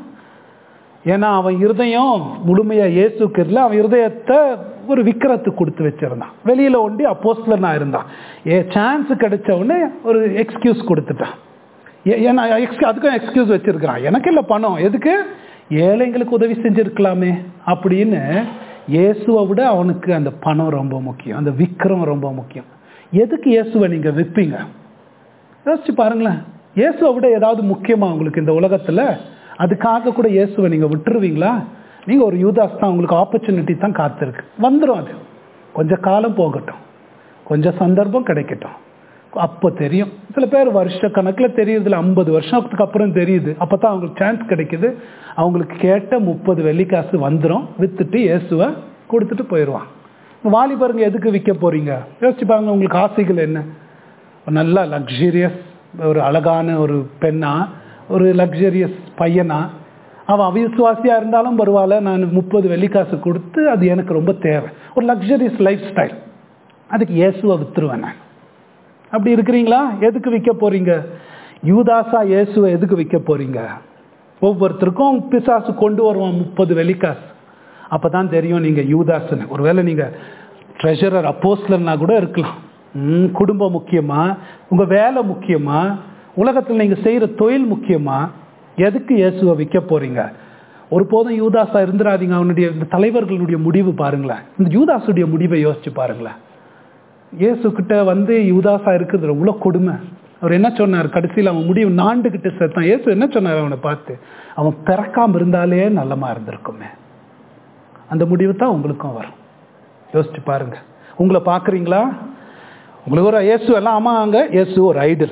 ஏன்னா அவன் இருதயம் முழுமையா இயேசுக்கு இல்லை அவன் இருதயத்தை ஒரு விக்கிரத்துக்கு கொடுத்து வச்சிருந்தான் வெளியில ஒண்டி அப்போஸ்லனா இருந்தான் ஏ சான்ஸ் கிடைச்ச உடனே ஒரு எக்ஸ்கியூஸ் கொடுத்துட்டான் ஏ- ஏன்னா எக்ஸ் அதுக்கும் எக்ஸ்கியூஸ் வச்சிருக்கிறான் எனக்கு இல்லை பணம் எதுக்கு ஏழைங்களுக்கு உதவி செஞ்சிருக்கலாமே அப்படின்னு இயேசுவை விட அவனுக்கு அந்த பணம் ரொம்ப முக்கியம் அந்த விக்கிரம் ரொம்ப முக்கியம் எதுக்கு இயேசுவை நீங்க விற்பீங்க யோசிச்சு பாருங்களேன் இயேசுவை விட ஏதாவது முக்கியமா உங்களுக்கு இந்த உலகத்துல அதுக்காக கூட இயேசுவை நீங்க விட்டுருவீங்களா நீங்க ஒரு யூதாஸ் தான் உங்களுக்கு ஆப்பர்ச்சுனிட்டி தான் காத்திருக்கு வந்துடும் அது கொஞ்ச காலம் போகட்டும் கொஞ்சம் சந்தர்ப்பம் கிடைக்கட்டும் அப்போ தெரியும் சில பேர் வருஷ கணக்கில் தெரியுதுல ஐம்பது வருஷத்துக்கு அப்புறம் தெரியுது அப்போ தான் அவங்களுக்கு சான்ஸ் கிடைக்குது அவங்களுக்கு கேட்ட முப்பது வெள்ளிக்காசு வந்துடும் வித்துட்டு இயேசுவை கொடுத்துட்டு போயிடுவான் வாலிபருங்க எதுக்கு விற்க போறீங்க யோசிச்சு பாருங்க உங்களுக்கு ஆசைகள் என்ன ஒரு நல்ல லக்ஸரியஸ் ஒரு அழகான ஒரு பெண்ணா ஒரு லக்ஸரியஸ் பையனா அவன் அவிசுவாசியா இருந்தாலும் பரவாயில்ல நான் முப்பது வெள்ளிக்காசு கொடுத்து அது எனக்கு ரொம்ப தேவை ஒரு லக்ஸரியஸ் லைஃப் ஸ்டைல் அதுக்கு இயேசுவை வித்துருவேன் நான் அப்படி இருக்கிறீங்களா எதுக்கு விற்க போறீங்க யூதாசா இயேசுவை எதுக்கு விற்க போறீங்க ஒவ்வொருத்தருக்கும் பிசாசு கொண்டு வருவான் முப்பது வெள்ளிக்காசு அப்பதான் தெரியும் நீங்க யூதாஸ்னு ஒருவேளை நீங்க ட்ரெஷரர் அப்போஸ்லர்னா கூட இருக்கலாம் ம், குடும்பம் முக்கியமா உங்க வேலை முக்கியமா உலகத்தில் நீங்க செய்யற தொழில் முக்கியமா எதுக்கு இயேசுவை விற்க போறீங்க ஒருபோதும் யூதாஸா இருந்துடாதீங்க அவனுடைய இந்த தலைவர்களுடைய முடிவு பாருங்களேன் இந்த யூதாஸுடைய முடிவை யோசிச்சு பாருங்களேன் இயேசு கிட்ட வந்து யூதாசா இருக்கிறது எவ்வளோ கொடுமை அவர் என்ன சொன்னார் கடைசியில் அவன் முடிவு நாண்டுகிட்டு செத்தான் ஏசு என்ன சொன்னார் அவனை பார்த்து அவன் பிறக்காம இருந்தாலே நல்லமா இருந்திருக்குமே அந்த முடிவு தான் உங்களுக்கும் வரும் யோசிச்சு பாருங்க உங்களை பார்க்குறீங்களா உங்களுக்கு ஒரு இயேசு எல்லாம் ஆமாங்க இயேசு ஒரு ஐடல்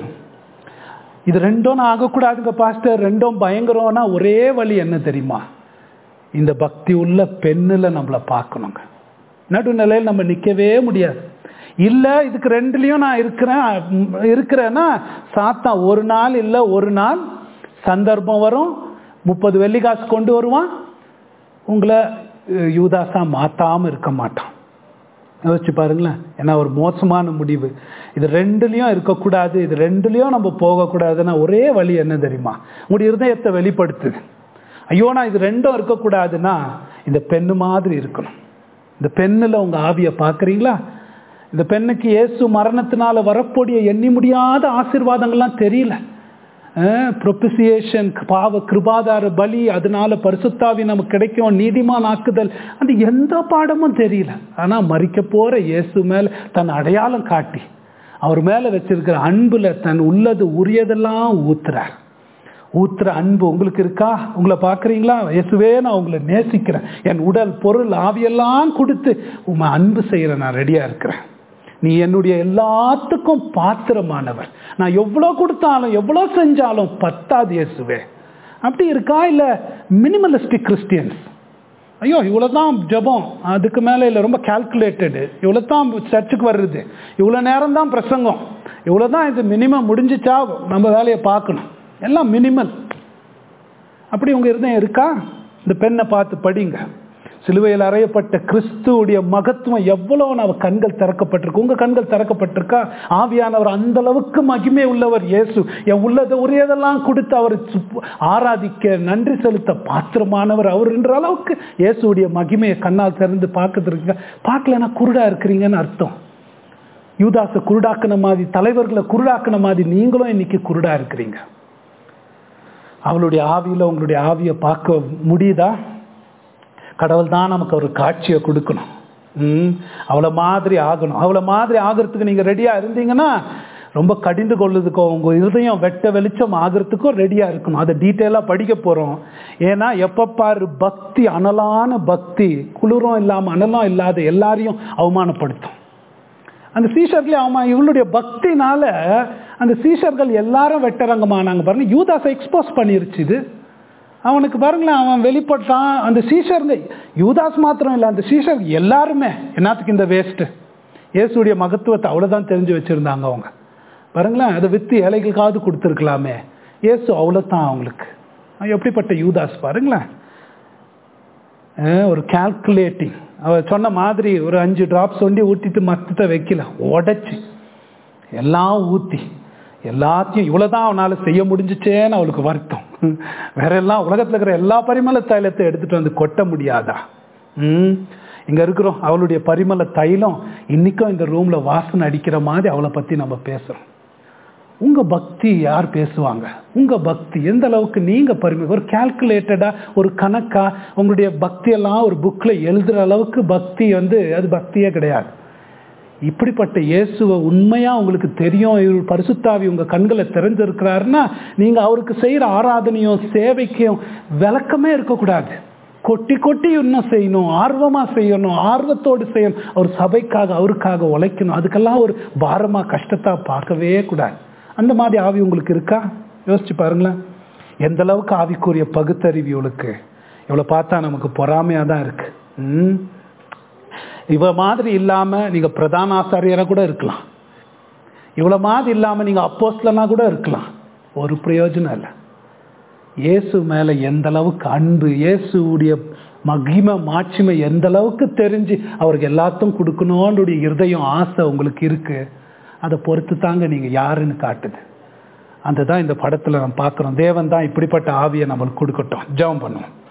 இது ரெண்டும் நான் ஆகக்கூடாதுங்க பாஸ்டர் ரெண்டும் பயங்கரம்னா ஒரே வழி என்ன தெரியுமா இந்த பக்தி உள்ள பெண்ணில் நம்மளை பார்க்கணுங்க நடுநிலையில் நம்ம நிற்கவே முடியாது இல்லை இதுக்கு ரெண்டுலேயும் நான் இருக்கிறேன் ம், இருக்கிறேன்னா சாத்தா ஒரு நாள் இல்லை ஒரு நாள் சந்தர்ப்பம் வரும் முப்பது வெள்ளி காசு கொண்டு வருவான் உங்களை அஹ், யூதாசா மாத்தாம இருக்க மாட்டான் யோசிச்சு பாருங்களேன் ஏன்னா ஒரு மோசமான முடிவு இது ரெண்டுலேயும் இருக்கக்கூடாது இது ரெண்டுலேயும் நம்ம போகக்கூடாதுன்னா ஒரே வழி என்ன தெரியுமா உங்களுடைய இருதயத்தை வெளிப்படுத்துது ஐயோ நான் இது ரெண்டும் இருக்கக்கூடாதுன்னா இந்த பெண்ணு மாதிரி இருக்கணும் இந்த பெண்ணில் உங்கள் ஆவியை பார்க்குறீங்களா இந்த பெண்ணுக்கு இயேசு மரணத்தினால வரக்கூடிய எண்ணி முடியாத ஆசீர்வாதங்கள்லாம் தெரியல ப்ரொபிசியேஷன் பாவ கிருபாதார பலி அதனால பரிசுத்தாவி நமக்கு கிடைக்கும் நீதிமான் ஆக்குதல் அது எந்த பாடமும் தெரியல ஆனால் மறிக்க போற இயேசு மேல தன் அடையாளம் காட்டி அவர் மேல வச்சிருக்கிற அன்புல தன் உள்ளது உரியதெல்லாம் ஊத்துறார் ஊத்துற அன்பு உங்களுக்கு இருக்கா உங்களை பார்க்குறீங்களா இயேசுவே நான் உங்களை நேசிக்கிறேன் என் உடல் பொருள் ஆவியெல்லாம் கொடுத்து உங்களை அன்பு செய்கிறேன் நான் ரெடியாக இருக்கிறேன் நீ என்னுடைய எல்லாத்துக்கும் பாத்திரமானவர் நான் எவ்வளோ கொடுத்தாலும் எவ்வளோ செஞ்சாலும் பத்தாது இயேசுவே அப்படி இருக்கா இல்லை மினிமலிஸ்டிக் கிறிஸ்டியன்ஸ் ஐயோ இவ்வளோ தான் ஜபம் அதுக்கு மேலே இல்லை ரொம்ப கால்குலேட்டடு இவ்வளோ தான் சர்ச்சுக்கு வர்றது இவ்வளோ நேரம் தான் பிரசங்கம் இவ்வளோ தான் இது மினிமம் முடிஞ்சிச்சா நம்ம வேலையை பார்க்கணும் எல்லாம் மினிமல் அப்படி உங்க இருதயம் இருக்கா இந்த பெண்ணை பார்த்து படிங்க சிலுவையில் அறையப்பட்ட கிறிஸ்துவுடைய மகத்துவம் எவ்வளவு நம்ம கண்கள் திறக்கப்பட்டிருக்கு உங்க கண்கள் திறக்கப்பட்டிருக்கா ஆவியானவர் அந்த அளவுக்கு மகிமை உள்ளவர் இயேசு என் உள்ளதை உரியதெல்லாம் கொடுத்து அவர் சுப்- ஆராதிக்க நன்றி செலுத்த பாத்திரமானவர் அவர்ன்ற அளவுக்கு இயேசுடைய மகிமையை கண்ணால் திறந்து பார்க்கறதுக்கு பார்க்கலன்னா குருடா இருக்கிறீங்கன்னு அர்த்தம் யூதாசை குருடாக்குன மாதிரி தலைவர்களை குருடாக்குன மாதிரி நீங்களும் இன்னைக்கு குருடா இருக்கிறீங்க அவளுடைய ஆவியில் உங்களுடைய ஆவியை பார்க்க முடியுதா கடவுள் தான் நமக்கு ஒரு காட்சியை கொடுக்கணும் ம் அவளை மாதிரி ஆகணும் அவளை மாதிரி ஆகிறதுக்கு நீங்கள் ரெடியாக இருந்தீங்கன்னா ரொம்ப கடிந்து கொள்ளுதுக்கோ உங்கள் இருதயம் வெட்ட வெளிச்சம் ஆகிறதுக்கும் ரெடியாக இருக்கணும் அதை டீட்டெயிலாக படிக்க போகிறோம் ஏன்னா எப்போ பாரு பக்தி அனலான பக்தி குளிரும் இல்லாமல் அனலும் இல்லாத எல்லாரையும் அவமானப்படுத்தும் அந்த சீஷர்களே அவன் இவளுடைய பக்தினால அந்த சீஷர்கள் எல்லாரும் வெட்டரங்கமானாங்க பாருங்க யூதாஸை எக்ஸ்போஸ் பண்ணிருச்சு இது அவனுக்கு பாருங்களேன் அவன் வெளிப்பட்டான் அந்த சீஷருங்க யூதாஸ் மாத்திரம் இல்லை அந்த சீஷர் எல்லாருமே என்னத்துக்கு இந்த வேஸ்ட்டு இயேசுடைய மகத்துவத்தை அவ்வளோதான் தெரிஞ்சு வச்சுருந்தாங்க அவங்க பாருங்களேன் அதை விற்று ஏழைகளுக்காவது கொடுத்துருக்கலாமே இயேசு அவ்வளோதான் அவங்களுக்கு அவன் எப்படிப்பட்ட யூதாஸ் பாருங்களேன் அஹ் ஒரு கால்குலேட்டிங் அவ சொன்ன மாதிரி ஒரு அஞ்சு டிராப் சொல்லி ஊற்றிட்டு மத்தத்தை வைக்கல உடைச்சு எல்லாம் ஊற்றி எல்லாத்தையும் இவ்வளோதான் அவனால் செய்ய முடிஞ்சிச்சேன்னு அவளுக்கு வருத்தம் வேற எல்லாம் உலகத்தில் இருக்கிற எல்லா பரிமள தைலத்தை எடுத்துட்டு வந்து கொட்ட முடியாதா ம் இங்கே இருக்கிறோம் அவளுடைய பரிமள தைலம் இன்னைக்கும் இந்த ரூமில் வாசனை அடிக்கிற மாதிரி அவளை பற்றி நம்ம பேசுகிறோம் உங்க பக்தி யார் பேசுவாங்க உங்க பக்தி எந்த அளவுக்கு நீங்க பரிமை ஒரு கால்குலேட்டடா ஒரு கணக்கா உங்களுடைய பக்தியெல்லாம் ஒரு புக்ல எழுதுற அளவுக்கு பக்தி வந்து அது பக்தியே கிடையாது இப்படிப்பட்ட இயேசுவை உண்மையா உங்களுக்கு தெரியும் இவர் பரிசுத்தாவி உங்க கண்களை திறந்திருக்கிறாருன்னா நீங்க அவருக்கு செய்யற ஆராதனையும் சேவைக்கும் விளக்கமே இருக்கக்கூடாது கொட்டி கொட்டி இன்னும் செய்யணும் ஆர்வமா செய்யணும் ஆர்வத்தோடு செய்யணும் அவர் சபைக்காக அவருக்காக உழைக்கணும் அதுக்கெல்லாம் ஒரு பாரமா கஷ்டத்தா பார்க்கவே கூடாது அந்த மாதிரி ஆவி உங்களுக்கு இருக்கா யோசிச்சு பாருங்களேன் எந்த அளவுக்கு ஆவிக்குரிய பகுத்தறிவு இவளுக்கு இவளை பார்த்தா நமக்கு பொறாமையா தான் இருக்கு ம் இவ மாதிரி இல்லாம நீங்க பிரதான ஆசாரியரா கூட இருக்கலாம் இவ்வளவு மாதிரி இல்லாம நீங்க அப்போஸ்லனா கூட இருக்கலாம் ஒரு பிரயோஜனம் இல்லை இயேசு மேல எந்த அளவுக்கு அன்பு இயேசுடைய மகிமை மாட்சிமை எந்த அளவுக்கு தெரிஞ்சு அவருக்கு எல்லாத்தையும் கொடுக்கணும்னுடைய இருதயம் ஆசை உங்களுக்கு இருக்கு அதை பொறுத்து தாங்க நீங்க யாருன்னு காட்டுது அந்த தான் இந்த படத்துல நம்ம பார்க்குறோம் தேவன் தான் இப்படிப்பட்ட ஆவியை நம்மளுக்கு கொடுக்கட்டும் ஜெபம் பண்ணுவோம்